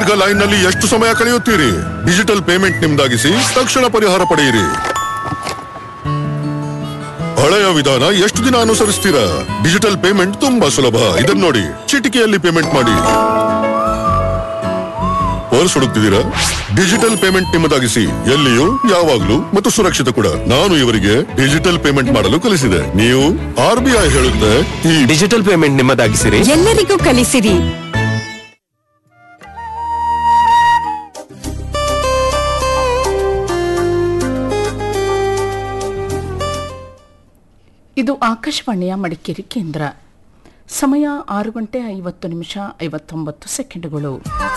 ದೀರ್ಘ ಲೈನ್ ನಲ್ಲಿ ಎಷ್ಟು ಸಮಯ ಕಳೆಯುತ್ತೀರಿ ಡಿಜಿಟಲ್ ಪೇಮೆಂಟ್ ನಿಮ್ದಾಗಿಸಿ ತಕ್ಷಣ ಪರಿಹಾರ ಪಡೆಯಿರಿ ಹಳೆಯ ವಿಧಾನ ಎಷ್ಟು ದಿನ ಅನುಸರಿಸ್ತೀರಾ ಡಿಜಿಟಲ್ ಪೇಮೆಂಟ್ ತುಂಬಾ ಸುಲಭ ಇದನ್ನ ನೋಡಿ ಚಿಟಿಕೆಯಲ್ಲಿ ಪೇಮೆಂಟ್ ಮಾಡಿ ಪರ್ಸ್ ಹುಡುಕ್ತಿದ್ದೀರಾ ಡಿಜಿಟಲ್ ಪೇಮೆಂಟ್ ನಿಮ್ಮದಾಗಿಸಿ ಎಲ್ಲಿಯೂ ಯಾವಾಗ್ಲೂ ಮತ್ತು ಸುರಕ್ಷಿತ ಕೂಡ ನಾನು ಇವರಿಗೆ ಡಿಜಿಟಲ್ ಪೇಮೆಂಟ್ ಮಾಡಲು ಕಲಿಸಿದೆ ನೀವು ಆರ್ ಬಿ ಐ ಹೇಳುತ್ತೆ ಈ ಡಿಜಿಟಲ್ ಪೇಮೆಂಟ್ ನಿಮ್ಮದಾಗಿಸಿರಿ ಎಲ್ಲರಿಗೂ ಕಲಿಸಿರಿ ಇದು ಆಕಾಶವಾಣಿಯ ಮಡಿಕೇರಿ ಕೇಂದ್ರ ಸಮಯ ಆರು ಗಂಟೆ ಐವತ್ತು ನಿಮಿಷ ಐವತ್ತೊಂಬತ್ತು ಸೆಕೆಂಡುಗಳು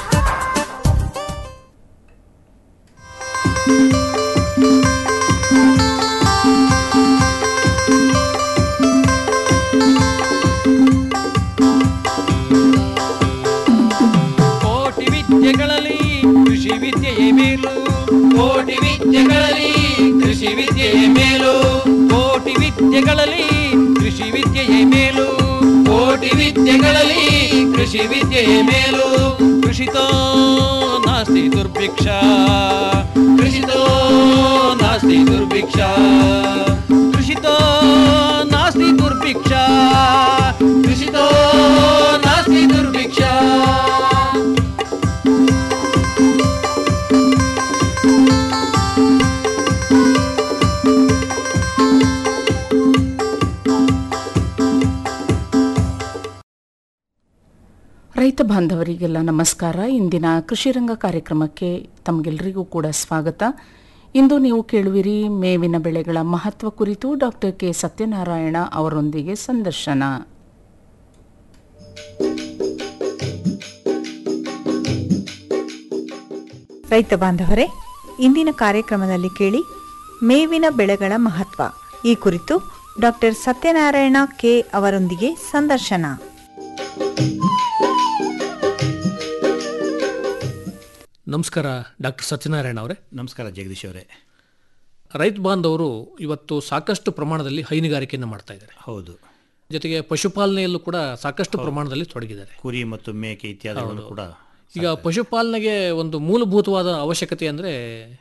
ಕೋಟಿ ವಿದ್ಯೆಗಳಲ್ಲಿ ಕೃಷಿ ವಿದ್ಯೆಯೇ ಮೇಲು ಕೋಟಿ ವಿದ್ಯೆಗಳಲ್ಲಿ ಕೃಷಿ ವಿದ್ಯೆಯೇ ಮೇಲು ಕೋಟಿ ವಿದ್ಯೆಗಳಲ್ಲಿ ಕೃಷಿ ವಿದ್ಯೆಯೇ ಮೇಲು ಕೋಟಿ ವಿದ್ಯೆಗಳಲ್ಲಿ ಕೃಷಿ ವಿದ್ಯೆಯೇ ಮೇಲು ಕೃಷಿತೋ ನಾಸ್ತಿ ದುರ್ಭಿಕ್ಷ ಕೃಷಿತೋ ನಾಸ್ತಿ ದುರ್ಭಿಕ್ಷ ಕೃಷಿತೋ ನಾಸ್ತಿ ದುರ್ಭಿಕ್ಷ ಕೃಷಿತೋ ನಾಸ್ತಿ ದುರ್ಭಿಕ್ಷ ರೈತ ಬಾಂಧವರಿಗೆಲ್ಲ ನಮಸ್ಕಾರ ಇಂದಿನ ಕೃಷಿ ರಂಗ ಕಾರ್ಯಕ್ರಮಕ್ಕೆ ತಮಗೆಲ್ಲರಿಗೂ ಕೂಡ ಸ್ವಾಗತ ಇಂದು ನೀವು ಕೇಳುವಿರಿ ಮೇವಿನ ಬೆಳೆಗಳ ಮಹತ್ವ ಕುರಿತು ಡಾಕ್ಟರ್ ಕೆ ಸತ್ಯನಾರಾಯಣ ಅವರೊಂದಿಗೆ ಸಂದರ್ಶನ ರೈತ ಬಾಂಧವರೇ ಇಂದಿನ ಕಾರ್ಯಕ್ರಮದಲ್ಲಿ ಕೇಳಿ ಮೇವಿನ ಬೆಳೆಗಳ ಮಹತ್ವ ಈ ಕುರಿತು ಡಾಕ್ಟರ್ ಸತ್ಯನಾರಾಯಣ ಕೆ ಅವರೊಂದಿಗೆ ಸಂದರ್ಶನ ನಮಸ್ಕಾರ ಡಾಕ್ಟರ್ ಸತ್ಯನಾರಾಯಣ ಅವರೇ ನಮಸ್ಕಾರ ಜಗದೀಶ್ ಅವರೇ ರೈತ ಬಾಂಧವರು ಇವತ್ತು ಸಾಕಷ್ಟು ಪ್ರಮಾಣದಲ್ಲಿ ಹೈನುಗಾರಿಕೆಯನ್ನು ಮಾಡ್ತಾ ಇದ್ದಾರೆ ಹೌದು ಜೊತೆಗೆ ಪಶುಪಾಲನೆಯಲ್ಲೂ ಕೂಡ ಸಾಕಷ್ಟು ಪ್ರಮಾಣದಲ್ಲಿ ತೊಡಗಿದ್ದಾರೆ ಕುರಿ ಮತ್ತು ಮೇಕೆ ಇತ್ಯಾದಿಗಳು ಕೂಡ ಈಗ ಪಶುಪಾಲನೆಗೆ ಒಂದು ಮೂಲಭೂತವಾದ ಅವಶ್ಯಕತೆ ಅಂದರೆ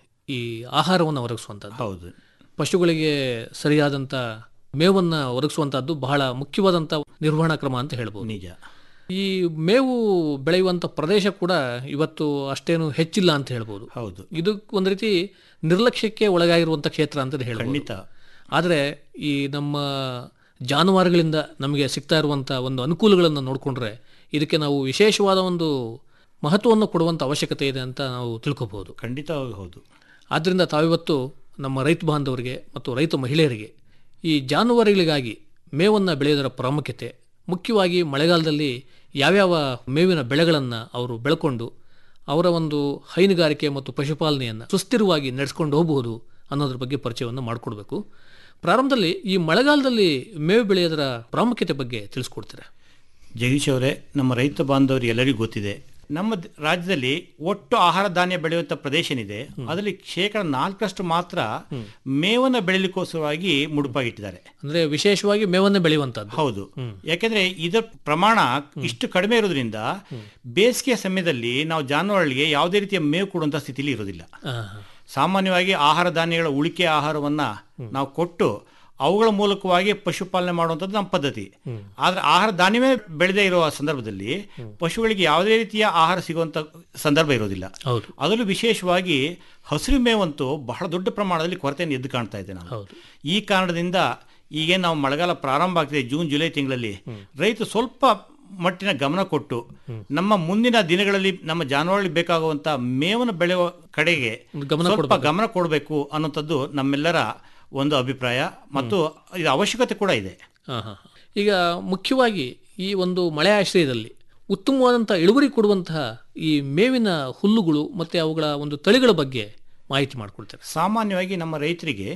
ಈ ಆಹಾರವನ್ನು ಒದಗಿಸುವಂಥದ್ದು ಹೌದು ಪಶುಗಳಿಗೆ ಸರಿಯಾದಂಥ ಮೇವನ್ನು ಒದಗಿಸುವಂಥದ್ದು ಬಹಳ ಮುಖ್ಯವಾದಂಥ ನಿರ್ವಹಣಾ ಕ್ರಮ ಅಂತ ಹೇಳ್ಬೋದು ನಿಜ ಈ ಮೇವು ಬೆಳೆಯುವಂಥ ಪ್ರದೇಶ ಕೂಡ ಇವತ್ತು ಅಷ್ಟೇನು ಹೆಚ್ಚಿಲ್ಲ ಅಂತ ಹೇಳ್ಬೋದು ಹೌದು ಇದು ಒಂದು ರೀತಿ ನಿರ್ಲಕ್ಷ್ಯಕ್ಕೆ ಒಳಗಾಗಿರುವಂಥ ಕ್ಷೇತ್ರ ಅಂತ ಹೇಳ್ಬೋದು ಖಂಡಿತ ಆದರೆ ಈ ನಮ್ಮ ಜಾನುವಾರುಗಳಿಂದ ನಮಗೆ ಸಿಗ್ತಾ ಇರುವಂಥ ಒಂದು ಅನುಕೂಲಗಳನ್ನು ನೋಡಿಕೊಂಡ್ರೆ ಇದಕ್ಕೆ ನಾವು ವಿಶೇಷವಾದ ಒಂದು ಮಹತ್ವವನ್ನು ಕೊಡುವಂಥ ಅವಶ್ಯಕತೆ ಇದೆ ಅಂತ ನಾವು ತಿಳ್ಕೊಬಹುದು ಖಂಡಿತವಾಗಿ ಹೌದು ಆದ್ದರಿಂದ ತಾವಿವತ್ತು ನಮ್ಮ ರೈತ ಬಾಂಧವರಿಗೆ ಮತ್ತು ರೈತ ಮಹಿಳೆಯರಿಗೆ ಈ ಜಾನುವಾರುಗಳಿಗಾಗಿ ಮೇವನ್ನು ಬೆಳೆಯೋದರ ಪ್ರಾಮುಖ್ಯತೆ ಮುಖ್ಯವಾಗಿ ಮಳೆಗಾಲದಲ್ಲಿ ಯಾವ್ಯಾವ ಮೇವಿನ ಬೆಳೆಗಳನ್ನು ಅವರು ಬೆಳ್ಕೊಂಡು ಅವರ ಒಂದು ಹೈನುಗಾರಿಕೆ ಮತ್ತು ಪಶುಪಾಲನೆಯನ್ನು ಸುಸ್ಥಿರವಾಗಿ ನಡೆಸ್ಕೊಂಡು ಹೋಗಬಹುದು ಅನ್ನೋದ್ರ ಬಗ್ಗೆ ಪರಿಚಯವನ್ನು ಮಾಡಿಕೊಡ್ಬೇಕು ಪ್ರಾರಂಭದಲ್ಲಿ ಈ ಮಳೆಗಾಲದಲ್ಲಿ ಮೇವು ಬೆಳೆಯೋದರ ಪ್ರಾಮುಖ್ಯತೆ ಬಗ್ಗೆ ತಿಳಿಸ್ಕೊಡ್ತೀರಾ ಜಗದೀಶ್ ಅವರೇ ನಮ್ಮ ರೈತ ಬಾಂಧವರು ಎಲ್ಲರಿಗೂ ಗೊತ್ತಿದೆ ನಮ್ಮ ದ- ರಾಜ್ಯದಲ್ಲಿ ಒಟ್ಟು ಆಹಾರ ಧಾನ್ಯ ಬೆಳೆಯುವಂಥ ಪ್ರದೇಶ ಏನಿದೆ ಅದರಲ್ಲಿ ಶೇಕಡ ನಾಲ್ಕರಷ್ಟು ಮಾತ್ರ ಮೇವನ್ನು ಬೆಳೆಯಲಿಕ್ಕೋಸ್ಕರವಾಗಿ ಮುಡುಪಾಗಿಟ್ಟಿದ್ದಾರೆ ಅಂದರೆ ವಿಶೇಷವಾಗಿ ಮೇವನ್ನೇ ಬೆಳೆಯುವಂಥದ್ದು ಹೌದು ಯಾಕೆಂದ್ರೆ ಇದರ ಪ್ರಮಾಣ ಇಷ್ಟು ಕಡಿಮೆ ಇರೋದ್ರಿಂದ ಬೇಸಿಗೆ ಸಮಯದಲ್ಲಿ ನಾವು ಜಾನುವಾರುಗಳಿಗೆ ಯಾವುದೇ ರೀತಿಯ ಮೇವು ಕೊಡುವಂಥ ಸ್ಥಿತಿಲಿ ಇರೋದಿಲ್ಲ ಆ, ಸಾಮಾನ್ಯವಾಗಿ ಆಹಾರ ಧಾನ್ಯಗಳ ಉಳಿಕೆ ಆಹಾರವನ್ನ ನಾವು ಕೊಟ್ಟು ಅವುಗಳ ಮೂಲಕವಾಗಿ ಪಶುಪಾಲನೆ ಮಾಡುವಂಥದ್ದು ನಮ್ಮ ಪದ್ಧತಿ ಆದ್ರೆ ಆಹಾರ ಧಾನ್ಯವೇ ಬೆಳೆದೇ ಇರುವ ಸಂದರ್ಭದಲ್ಲಿ ಪಶುಗಳಿಗೆ ಯಾವುದೇ ರೀತಿಯ ಆಹಾರ ಸಿಗುವಂಥ ಸಂದರ್ಭ ಇರೋದಿಲ್ಲ ಹೌದು ಅದರಲ್ಲೂ ವಿಶೇಷವಾಗಿ ಹಸಿರು ಮೇವಂತೂ ಬಹಳ ದೊಡ್ಡ ಪ್ರಮಾಣದಲ್ಲಿ ಕೊರತೆಯನ್ನು ಎದ್ದು ಕಾಣ್ತಾ ಇದೆ ನಾವು ಹೌದು ಈ ಕಾರಣದಿಂದ ಈಗೇನು ನಾವು ಮಳೆಗಾಲ ಪ್ರಾರಂಭ ಆಗ್ತಿದೆ ಜೂನ್ ಜುಲೈ ತಿಂಗಳಲ್ಲಿ ರೈತ ಸ್ವಲ್ಪ ಮಟ್ಟಿನ ಗಮನ ಕೊಟ್ಟು ನಮ್ಮ ಮುಂದಿನ ದಿನಗಳಲ್ಲಿ ನಮ್ಮ ಜಾನುವಾರುಗಳಿಗೆ ಬೇಕಾಗುವಂತ ಮೇವನ್ನು ಬೆಳೆಯುವ ಕಡೆಗೆ ಗಮನ ಸ್ವಲ್ಪ ಗಮನ ಕೊಡಬೇಕು ಅನ್ನೋಂಥದ್ದು ನಮ್ಮೆಲ್ಲರ ಒಂದು ಅಭಿಪ್ರಾಯ ಮತ್ತು ಇದು ಅವಶ್ಯಕತೆ ಕೂಡ ಇದೆ ಹಾಂ ಹಾಂ ಈಗ ಮುಖ್ಯವಾಗಿ ಈ ಒಂದು ಮಳೆ ಆಶ್ರಯದಲ್ಲಿ ಉತ್ತಮವಾದಂಥ ಇಳುವರಿ ಕೊಡುವಂತಹ ಈ ಮೇವಿನ ಹುಲ್ಲುಗಳು ಮತ್ತು ಅವುಗಳ ಒಂದು ತಳಿಗಳ ಬಗ್ಗೆ ಮಾಹಿತಿ ಮಾಡಿಕೊಡ್ತಾರೆ ಸಾಮಾನ್ಯವಾಗಿ ನಮ್ಮ ರೈತರಿಗೆ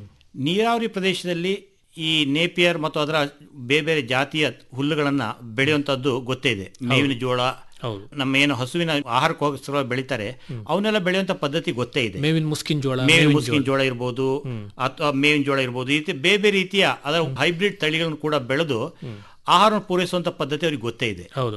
ನೀರಾವರಿ ಪ್ರದೇಶದಲ್ಲಿ ಈ ನೇಪಿಯರ್ ಮತ್ತು ಅದರ ಬೇರೆ ಬೇರೆ ಜಾತಿಯ ಹುಲ್ಲುಗಳನ್ನು ಬೆಳೆಯುವಂಥದ್ದು ಗೊತ್ತೇ ಇದೆ ಮೇವಿನ ಜೋಳ ಹೌದು ನಮ್ಮ ಏನು ಹಸುವಿನ ಆಹಾರಕ್ಕೋಸ್ಕರ ಬೆಳೀತಾರೆ ಅವನ್ನೆಲ್ಲ ಬೆಳೆಯುವಂಥ ಪದ್ಧತಿ ಗೊತ್ತೇ ಇದೆ ಮೇವಿನ ಮುಸ್ಕಿನ ಜೋಳ ಮೇವಿನ ಮುಸ್ಕಿನ ಜೋಳ ಇರ್ಬೋದು ಅಥವಾ ಬೇವಿನ ಜೋಳ ಇರ್ಬೋದು ಈ ರೀತಿ ಬೇರೆ ಬೇರೆ ರೀತಿಯ ಅದರ ಹೈಬ್ರಿಡ್ ತಳಿಗಳನ್ನು ಕೂಡ ಬೆಳೆದು ಆಹಾರ ಪೂರೈಸುವಂತ ಪದ್ಧತಿ ಅವ್ರಿಗೆ ಗೊತ್ತೇ ಇದೆ ಹೌದು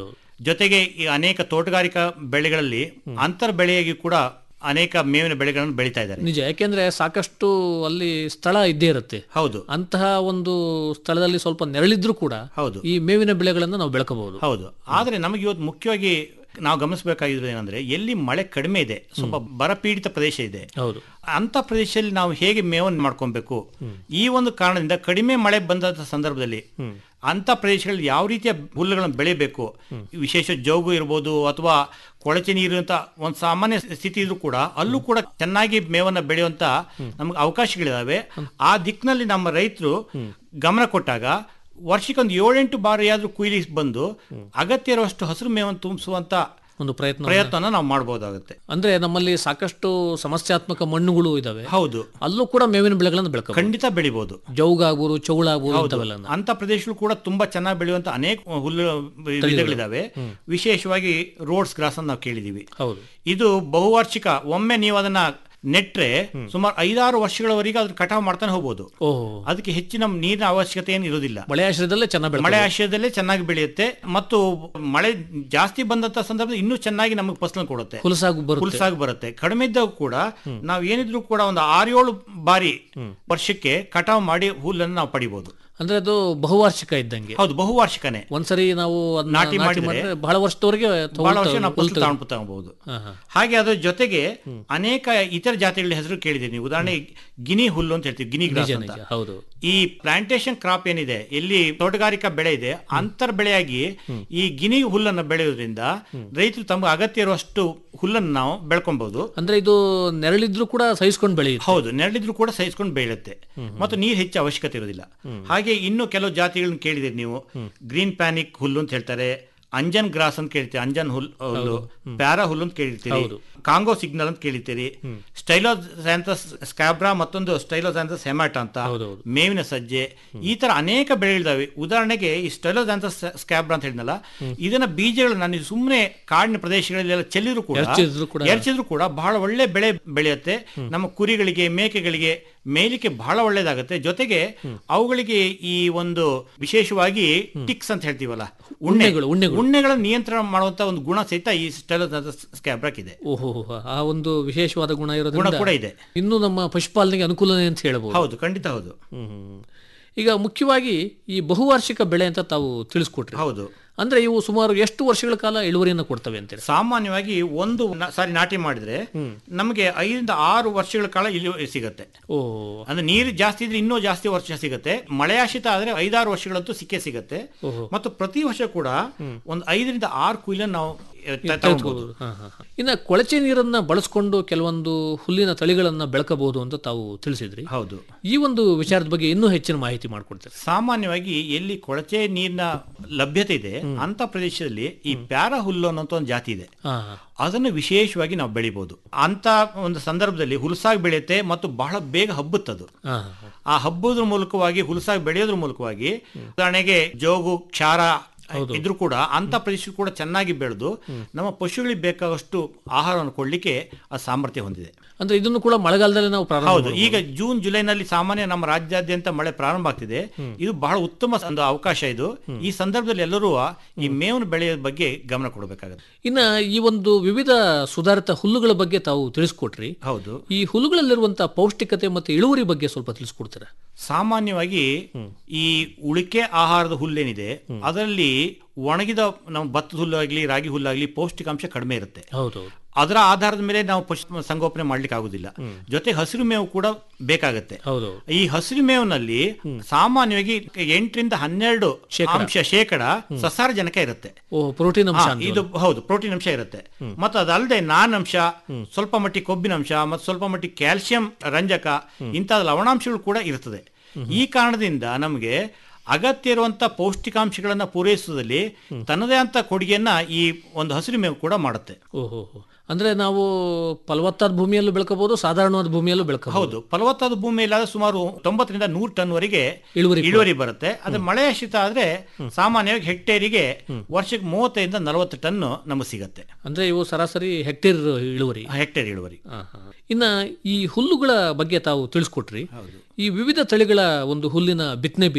ಜೊತೆಗೆ ಈ ಅನೇಕ ತೋಟಗಾರಿಕಾ ಬೆಳೆಗಳಲ್ಲಿ ಅಂತರ್ ಬೆಳೆಯಾಗಿ ಕೂಡ ಅನೇಕ ಮೇವಿನ ಬೆಳೆಗಳನ್ನು ಬೆಳೀತಾ ಇದ್ದಾರೆ ನಿಜ ಯಾಕೆಂದ್ರೆ ಸಾಕಷ್ಟು ಅಲ್ಲಿ ಸ್ಥಳ ಇದ್ದೇ ಇರುತ್ತೆ ಹೌದು ಅಂತಹ ಒಂದು ಸ್ಥಳದಲ್ಲಿ ಸ್ವಲ್ಪ ನೆರಳಿದ್ರೂ ಕೂಡ ಹೌದು ಈ ಮೇವಿನ ಬೆಳೆಗಳನ್ನು ನಾವು ಬೆಳಕಬಹುದು ಹೌದು ಆದ್ರೆ ನಮಗೆ ಇವತ್ತು ಮುಖ್ಯವಾಗಿ ನಾವು ಗಮನಿಸಬೇಕಾಗಿರೋದು ಏನಂದ್ರೆ ಎಲ್ಲಿ ಮಳೆ ಕಡಿಮೆ ಇದೆ ಸ್ವಲ್ಪ ಬರಪೀಡಿತ ಪ್ರದೇಶ ಇದೆ ಹೌದು ಅಂತ ಪ್ರದೇಶದಲ್ಲಿ ನಾವು ಹೇಗೆ ಮೇವನ್ನು ಮಾಡ್ಕೊಬೇಕು ಈ ಒಂದು ಕಾರಣದಿಂದ ಕಡಿಮೆ ಮಳೆ ಬಂದಂತ ಸಂದರ್ಭದಲ್ಲಿ ಅಂತ ಪ್ರದೇಶಗಳಲ್ಲಿ ಯಾವ ರೀತಿಯ ಹುಲ್ಲುಗಳನ್ನು ಬೆಳಿಬೇಕು ವಿಶೇಷ ಜೋಗು ಇರ್ಬೋದು ಅಥವಾ ಕೊಳಚೆ ನೀರು ಅಂತ ಒಂದು ಸಾಮಾನ್ಯ ಸ್ಥಿತಿ ಇದ್ರೂ ಕೂಡ ಅಲ್ಲೂ ಕೂಡ ಚೆನ್ನಾಗಿ ಮೇವನ್ನ ಬೆಳೆಯುವಂತ ನಮ್ಗೆ ಅವಕಾಶಗಳಿದಾವೆ ಆ ದಿಕ್ಕಿನಲ್ಲಿ ನಮ್ಮ ರೈತರು ಗಮನ ಕೊಟ್ಟಾಗ ವರ್ಷಕ್ಕೊಂದು ಏಳೆಂಟು ಬಾರಿಯಾದ್ರೂ ಕುಯ್ಲಿ ಬಂದು ಅಗತ್ಯ ಇರುವಷ್ಟು ಹಸಿರು ಮೇವನ್ನು ತುಂಬಿಸುವಂತ ಒಂದು ಪ್ರಯತ್ನ ಪ್ರಯತ್ನನ ನಾವು ಮಾಡಬಹುದಾಗುತ್ತೆ ಅಂದ್ರೆ ನಮ್ಮಲ್ಲಿ ಸಾಕಷ್ಟು ಸಮಸ್ಯಾತ್ಮಕ ಮಣ್ಣುಗಳು ಇದಾವೆ ಹೌದು ಅಲ್ಲೂ ಕೂಡ ಮೇವಿನ ಬೆಳೆಗಳನ್ನು ಬೆಳಕಬಹುದು ಖಂಡಿತ ಬೆಳಿಬಹುದು ಜೌಗಾಗ್ಬೋದು ಚೌಳಾಗ್ಬೋದು ಇಂಥವೆಲ್ಲ ಅಂತ ಪ್ರದೇಶಗಳು ಕೂಡ ತುಂಬಾ ಚೆನ್ನಾಗಿ ಬೆಳೆಯುವಂತ ಅನೇಕ ಹುಲ್ಲು ವಿಧಗಳಿದಾವೆ ವಿಶೇಷವಾಗಿ ರೋಡ್ಸ್ ಗ್ರಾಸ್ ಅಂತ ನಾವು ಕೇಳಿದೀವಿ ಹೌದು ಇದು ಬಹುವಾರ್ಷಿಕ ಒಮ್ಮೆ ನೀವು ಅದನ್ನ ನೆಟ್ರೆ ಸುಮಾರು ಐದಾರು ವರ್ಷಗಳವರೆಗೆ ಅದ್ರ ಕಟಾವು ಮಾಡ್ತಾನೆ ಹೋಗ್ಬೋದು ಓಹೋ ಅದಕ್ಕೆ ಹೆಚ್ಚಿನ ನೀರಿನ ಅವಶ್ಯಕತೆ ಏನು ಇರೋದಿಲ್ಲ ಮಳೆ ಆಶ್ರಯದಲ್ಲೇ ಚೆನ್ನಾಗಿ ಬೆಳೆ ಮಳೆ ಆಶ್ರಯದಲ್ಲೇ ಚೆನ್ನಾಗಿ ಬೆಳೆಯುತ್ತೆ ಮತ್ತು ಮಳೆ ಜಾಸ್ತಿ ಬಂದಂತ ಸಂದರ್ಭದಲ್ಲಿ ಇನ್ನೂ ಚೆನ್ನಾಗಿ ನಮಗೆ ಫಸಲು ಕೊಡುತ್ತೆ ಹುಲಸಾಗಿ ಬರುತ್ತೆ ಹುಲ್ಸಾಗಿ ಬರುತ್ತೆ ಕಡಿಮೆ ಇದ್ದಾಗ ಕೂಡ ನಾವು ಏನಿದ್ರು ಕೂಡ ಒಂದು ಆರೇಳು ಬಾರಿ ವರ್ಷಕ್ಕೆ ಕಟಾವು ಮಾಡಿ ಹುಲ್ಲನ್ನು ನಾವು ಪಡಿಬಹುದು ಅಂದ್ರೆ ಅದು ಬಹುವಾರ್ಷಿಕ ಇದ್ದಂಗೆ ಹೌದು ಬಹುವಾರ್ಷಿಕನೇ ಒಂದ್ಸರಿ ನಾವು ಅದನ್ನ ನಾಟಿ ನಾಟಿ ಮಾಡಿದ್ರೆ ಮಾಡಿದ್ರೆ ಬಹಳ ವರ್ಷದವರೆಗೆ ಬಹಳ ವರ್ಷ ನಾವು ಫಸಲು ತಗೊಂಡು ತಗೋಬಹುದು ಹಾ, ಹಾ. ಹಾಗೆ ಅದರ ಜೊತೆಗೆ ಅನೇಕ ಇತರ ಜಾತಿಗಳ ಹೆಸರು ಕೇಳಿದ್ದೀರಿ ನೀವು ಉದಾಹರಣೆ ಗಿನಿ ಹುಲ್ಲು ಅಂತ ಹೇಳ್ತೀವಿ ಗಿನಿ ಗ್ರಾಸ್ ನಿಜ ಅಂತ ನಿಜ ಹೌದು ಈ ಪ್ಲಾಂಟೇಶನ್ ಕ್ರಾಪ್ ಏನಿದೆ ಎಲ್ಲಿ ತೋಟಗಾರಿಕಾ ಬೆಳೆ ಇದೆ ಅಂತರ್ ಬೆಳೆಯಾಗಿ ಈ ಗಿನಿ ಹುಲ್ಲನ್ನು ಬೆಳೆಯೋದ್ರಿಂದ ರೈತರು ತಮಗೆ ಅಗತ್ಯ ಇರುವಷ್ಟು ಹುಲ್ಲನ್ನು ನಾವು ಬೆಳ್ಕೊಬಹುದು ಅಂದ್ರೆ ಇದು ನೆರಳಿದ್ರು ಕೂಡ ಸಹಿಸ್ಕೊಂಡು ಬೆಳೆಯುತ್ತೆ ಹೌದು ನೆರಳಿದ್ರು ಕೂಡ ಸಹಿಸ್ಕೊಂಡು ಬೆಳೆಯುತ್ತೆ ಮತ್ತು ನೀರು ಹೆಚ್ಚು ಅವಶ್ಯಕತೆ ಇರೋದಿಲ್ಲ ಹಾಗೆ ಇನ್ನು ಕೆಲವು ಜಾತಿಗಳನ್ನ ಕೇಳಿದಿರಿ ನೀವು ಗ್ರೀನ್ ಪ್ಯಾನಿಕ್ ಹುಲ್ಲು ಅಂತ ಹೇಳ್ತಾರೆ ಅಂಜನ್ ಗ್ರಾಸ್ ಅಂತ ಕೇಳ್ತೀವಿ ಅಂಜನ್ ಹುಲ್ ಹುಲ್ಲು ಪ್ಯಾರಾ ಹುಲ್ಲು ಅಂತ ಕೇಳಿರ್ತೀರಿ ಕಾಂಗೋ ಸಿಗ್ನಲ್ ಅಂತ ಕೇಳಿರ್ತೀರಿ ಸ್ಟೈಲೋಸ್ಯಾಂಥಸ್ ಸ್ಕ್ಯಾಬ್ರಾ ಮತ್ತೊಂದು ಸ್ಟೈಲೋಸ್ಯಾಂಥಸ್ ಹೆಮಾಟ ಅಂತ ಹೌದೌದು. ಮೇವಿನ ಸಜ್ಜೆ ಈ ತರ ಅನೇಕ ಬೆಳೆಗಳಿದಾವೆ ಉದಾಹರಣೆಗೆ ಈ ಸ್ಟೈಲೋಸ್ಯಾಂಥಸ್ ಸ್ಕ್ಯಾಬ್ರಾ ಅಂತ ಹೇಳಿದ್ನಲ್ಲ ಇದನ್ನ ಬೀಜಗಳು ನಾನು ಸುಮ್ಮನೆ ಕಾಡಿನ ಪ್ರದೇಶಗಳಲ್ಲೆಲ್ಲ ಚೆಲ್ಲಿದ್ರು ಕೂಡ ಎರಚಿದ್ರು ಕೂಡ- ಎರಚಿದ್ರು ಕೂಡ ಬಹಳ ಒಳ್ಳೆ ಬೆಳೆ ಬೆಳೆಯುತ್ತೆ ನಮ್ಮ ಕುರಿಗಳಿಗೆ ಮೇಕೆಗಳಿಗೆ ಮೇಲಿಕ್ಕೆ ಬಹಳ ಒಳ್ಳೇದಾಗುತ್ತೆ ಜೊತೆಗೆ ಅವುಗಳಿಗೆ ಈ ಒಂದು ವಿಶೇಷವಾಗಿ ಟಿಕ್ಸ್ ಅಂತ ಹೇಳ್ತೀವಲ್ಲ ಉಣ್ಣೆ ಉಣ್ಣೆಗಳು, ಉಣ್ಣೆಗಳು. ಉಣ್ಣೆಗಳ ನಿಯಂತ್ರಣ ಮಾಡುವಂತ ಒಂದು ಗುಣ ಸಹಿತ ಈ ಸ್ಕ್ಯಾಬ್ರಾಕ್ ಇದೆ ಓಹೋ ಆ ಒಂದು ವಿಶೇಷವಾದ ಗುಣ ಗುಣ ಇರೋದ್ರಿಂದ ಕೂಡ ಇದೆ ಇನ್ನು ನಮ್ಮ ಪಶುಪಾಲನೆಗೆ ಅನುಕೂಲನೇ ಅಂತ ಹೇಳ್ಬೋದು ಹೌದು ಖಂಡಿತ ಹೌದು ಹ್ಮ್. ಈಗ ಮುಖ್ಯವಾಗಿ ಈ ಬಹುವಾರ್ಷಿಕ ಬೆಳೆ ಅಂತ ತಾವು ತಿಳಿಸ್ಕೊಟ್ರಿ ಹೌದು ಅಂದ್ರೆ ಇವು ಸುಮಾರು ಎಷ್ಟು ವರ್ಷಗಳ ಕಾಲ ಇಳುವರಿಯನ್ನು ಕೊಡ್ತವೆ ಅಂತೀರಿ ಸಾಮಾನ್ಯವಾಗಿ ಒಂದು ನ- ಸಾರಿ ನಾಟಿ ಮಾಡಿದ್ರೆ ನಮಗೆ ಐದರಿಂದ ಆರು ವರ್ಷಗಳ ಕಾಲ ಇಳುವರಿ ಸಿಗುತ್ತೆ ಓ ಅಂದ್ರೆ ನೀರು ಜಾಸ್ತಿ ಇದ್ರೆ ಇನ್ನೂ ಜಾಸ್ತಿ ವರ್ಷ ಸಿಗುತ್ತೆ ಮಳೆಯಾಶ್ರಿತ ಆದ್ರೆ ಐದಾರು ವರ್ಷಗಳಂತೂ ಸಿಕ್ಕೇ ಸಿಗುತ್ತೆ ಓಹೋ. ಮತ್ತು ಪ್ರತಿ ವರ್ಷ ಕೂಡ ಒಂದು ಐದರಿಂದ ಆರು ಕುಯ್ಲನ್ನು ನಾವು ಎ, ತ- ತಗೊಳ್ಬೋದು ಹಾ, ಹಾ, ಹಾ. ಇನ್ನ ಕೊಳಚೆ ನೀರನ್ನ ಬಳಸ್ಕೊಂಡು ಕೆಲವೊಂದು ಹುಲ್ಲಿನ ತಳಿಗಳನ್ನ ಬೆಳಕಬಹುದು ಅಂತ ತಾವು ತಿಳಿಸಿದ್ರಿ ಹೌದು ಈ ಒಂದು ವಿಚಾರದ ಬಗ್ಗೆ ಇನ್ನೂ ಹೆಚ್ಚಿನ ಮಾಹಿತಿ ಮಾಡ್ಕೊಡ್ತಾರೆ ಸಾಮಾನ್ಯವಾಗಿ ಎಲ್ಲಿ ಕೊಳಚೆ ನೀರಿನ ಲಭ್ಯತೆ ಇದೆ ಅಂತ ಪ್ರದೇಶದಲ್ಲಿ ಈ ಪ್ಯಾರಾ ಹುಲ್ಲು ಅನ್ನೋಂಥ ಒಂದು ಜಾತಿ ಇದೆ ಹಾ ಹಾ. ಅದನ್ನು ವಿಶೇಷವಾಗಿ ನಾವು ಬೆಳಿಬಹುದು ಅಂತ ಒಂದು ಸಂದರ್ಭದಲ್ಲಿ ಹುಲಸಾಗಿ ಬೆಳೆಯುತ್ತೆ ಮತ್ತು ಬಹಳ ಬೇಗ ಹಬ್ಬುತ್ತದು ಹಾ, ಹಾ. ಆ ಹಬ್ಬದ ಮೂಲಕವಾಗಿ ಹುಲಸಾಗಿ ಬೆಳೆಯೋದ್ರ ಮೂಲಕವಾಗಿ ಉದಾಹರಣೆಗೆ ಜೋಗು ಕ್ಷಾರ ಇದ್ರೂ ಕೂಡ ಅಂತ ಪ್ರದೇಶ ಕೂಡ ಚೆನ್ನಾಗಿ ಬೆಳೆದು ನಮ್ಮ ಪಶುಗಳಿಗೆ ಬೇಕಾದಷ್ಟು ಆಹಾರವನ್ನು ಕೊಡ್ಲಿಕ್ಕೆ ಆ ಸಾಮರ್ಥ್ಯ ಹೊಂದಿದೆ ಅಂದ್ರೆ ಇದನ್ನು ಕೂಡ ಮಳೆಗಾಲದಲ್ಲಿ ನಾವು ಪ್ರಾರಂಭ ಹೌದು ಮಾಡ್ಬೋದು. ಈಗ ಜೂನ್ ಜುಲೈನಲ್ಲಿ ಸಾಮಾನ್ಯ ನಮ್ಮ ರಾಜ್ಯಾದ್ಯಂತ ಮಳೆ ಪ್ರಾರಂಭ ಆಗ್ತಿದೆ ಇದು ಬಹಳ ಉತ್ತಮ ಒಂದು ಅವಕಾಶ ಇದು ಈ ಸಂದರ್ಭದಲ್ಲಿ ಎಲ್ಲರೂ ಈ ಮೇವಿನ ಬೆಳೆಯ ಬಗ್ಗೆ ಗಮನ ಕೊಡಬೇಕಾಗುತ್ತೆ ಇನ್ನ ಈ ಒಂದು ವಿವಿಧ ಸುಧಾರಿತ ಹುಲ್ಲುಗಳ ಬಗ್ಗೆ ತಾವು ತಿಳಿಸ್ಕೊಟ್ರಿ ಹೌದು ಈ ಹುಲ್ಲುಗಳಲ್ಲಿರುವಂತಹ ಪೌಷ್ಟಿಕತೆ ಮತ್ತು ಇಳುವರಿ ಬಗ್ಗೆ ಸ್ವಲ್ಪ ತಿಳಿಸ್ಕೊಡ್ತೀರಾ ಸಾಮಾನ್ಯವಾಗಿ ಈ ಉಳಿಕೆ ಆಹಾರದ ಹುಲ್ಲೇನಿದೆ ಅದರಲ್ಲಿ ಒಣಗಿದ ನಾವು ಭತ್ತದ ಹುಲ್ಲಾಗ್ಲಿ ರಾಗಿ ಹುಲ್ಲಾಗ್ಲಿ ಪೌಷ್ಟಿಕಾಂಶ ಕಡಿಮೆ ಇರುತ್ತೆ ಹೌದು ಅದರ ಆಧಾರದ ಮೇಲೆ ನಾವು ಪಶು ಸಂಗೋಪನೆ ಮಾಡ್ಲಿಕ್ಕೆ ಆಗುದಿಲ್ಲ ಜೊತೆ ಹಸಿರು ಮೇವು ಕೂಡ ಬೇಕಾಗತ್ತೆ ಹೌದು ಈ ಹಸಿರು ಮೇವಿನಲ್ಲಿ ಸಾಮಾನ್ಯವಾಗಿ ಎಂಟರಿಂದ ಹನ್ನೆರಡು ಅಂಶ ಶೇಕಡ ಸಸಾರಜನಕ ಇರುತ್ತೆ ಓ ಪ್ರೋಟೀನ್ ಅಂಶ ಹಾ, ಅಂದ್ರಲ್ಲ. ಇದು ಹೌದು ಪ್ರೋಟೀನ್ ಅಂಶ ಇರುತ್ತೆ ಮತ್ತು ಅದಲ್ಲದೆ ನಾನ್ ಅಂಶ ಸ್ವಲ್ಪ ಮಟ್ಟಿಗೆ ಕೊಬ್ಬಿನ ಅಂಶ ಮತ್ತು ಸ್ವಲ್ಪ ಮಟ್ಟಿಗೆ ಕ್ಯಾಲ್ಸಿಯಂ ರಂಜಕ ಇಂತಹ ಲವಣಾಂಶಗಳು ಕೂಡ ಇರ್ತದೆ ಈ ಕಾರಣದಿಂದ ನಮಗೆ ಅಗತ್ಯ ಇರುವಂತ ಪೌಷ್ಟಿಕಾಂಶಗಳನ್ನ ಪೂರೈಸುವುದರಲ್ಲಿ ತನ್ನದೇ ಅಂತ ಕೊಡುಗೆಯನ್ನ ಈ ಒಂದು ಹಸಿರು ಮೇವು ಕೂಡ ಮಾಡುತ್ತೆ ಓಹೋ ಹೋ. ಅಂದ್ರೆ ನಾವು ಫಲವತ್ತಾದ ಭೂಮಿಯಲ್ಲೂ ಬೆಳ್ಕೋಬಹುದು ಸಾಧಾರಣವಾದ ಭೂಮಿಯಲ್ಲೂ ಬೆಳ್ಕೋಬಹುದು ಹೌದು ಫಲವತ್ತಾದ ಭೂಮಿಯಲ್ಲಾದ್ರೆ ಸುಮಾರು ತೊಂಬತ್ತರಿಂದ ನೂರು ಟನ್ ವರೆಗೆ ಇಳುವರಿ ಇಳುವರಿ ಬರುತ್ತೆ ಅದ್ರ ಮಳೆ ಆಶ್ರಿತ ಆದ್ರೆ ಸಾಮಾನ್ಯವಾಗಿ ಹೆಕ್ಟೇರಿಗೆ ವರ್ಷಕ್ಕೆ ಮೂವತ್ತೈದಿಂದ ನಲವತ್ತು ಟನ್ ನಮಗೆ ಸಿಗತ್ತೆ ಅಂದ್ರೆ ಇವು ಸರಾಸರಿ ಹೆಕ್ಟೇರ್ ಇಳುವರಿ ಹೆಕ್ಟೇರ್ ಇಳುವರಿ ಆ, ಹಾ. ಇನ್ನ ಈ ಹುಲ್ಲುಗಳ ಬಗ್ಗೆ ತಾವು ತಿಳಿಸ್ಕೊಟ್ರಿ ಈ ವಿವಿಧ ತಳಿಗಳ ಒಂದು ಹುಲ್ಲಿನ ಬಿತ್ತನೆ ಬೀಜ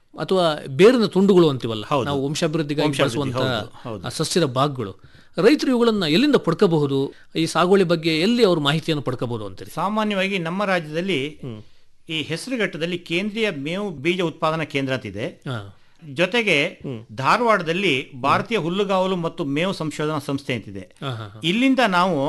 ಅಥವಾ ಬೇರಿನ ತುಂಡುಗಳು ಅಂತೀವಲ್ಲ ಹೌದು. ನಾವು ವಂಶಾಭಿವೃದ್ಧಿಗಾಗಿ ವಂಶಾಭಿವೃದ್ಧಿ, ಬಳಸುವಂತ ಹೌದು, ಹೌದು. ಆ ಸಸ್ಯದ ಭಾಗಗಳು ರೈತರು ಇವುಗಳನ್ನ ಎಲ್ಲಿಂದ ಪಡ್ಕೋಬಹುದು ಈ ಸಾಗುವಳಿ ಬಗ್ಗೆ ಎಲ್ಲಿ ಅವರು ಮಾಹಿತಿಯನ್ನು ಪಡ್ಕೋಬಹುದು ಅಂತೀರಿ ಸಾಮಾನ್ಯವಾಗಿ ನಮ್ಮ ರಾಜ್ಯದಲ್ಲಿ ಈ ಹೆಸರುಘಟ್ಟದಲ್ಲಿ ಕೇಂದ್ರೀಯ ಮೇವು ಬೀಜ ಉತ್ಪಾದನಾ ಕೇಂದ್ರ ಅಂತಿದೆ ಹಾ. ಜೊತೆಗೆ ಧಾರವಾಡದಲ್ಲಿ ಭಾರತೀಯ ಹುಲ್ಲುಗಾವಲು ಮತ್ತು ಮೇವು ಸಂಶೋಧನಾ ಸಂಸ್ಥೆ ಅಂತಿದೆ ಹಾ, ಹಾ, ಹಾ. ಇಲ್ಲಿಂದ ನಾವು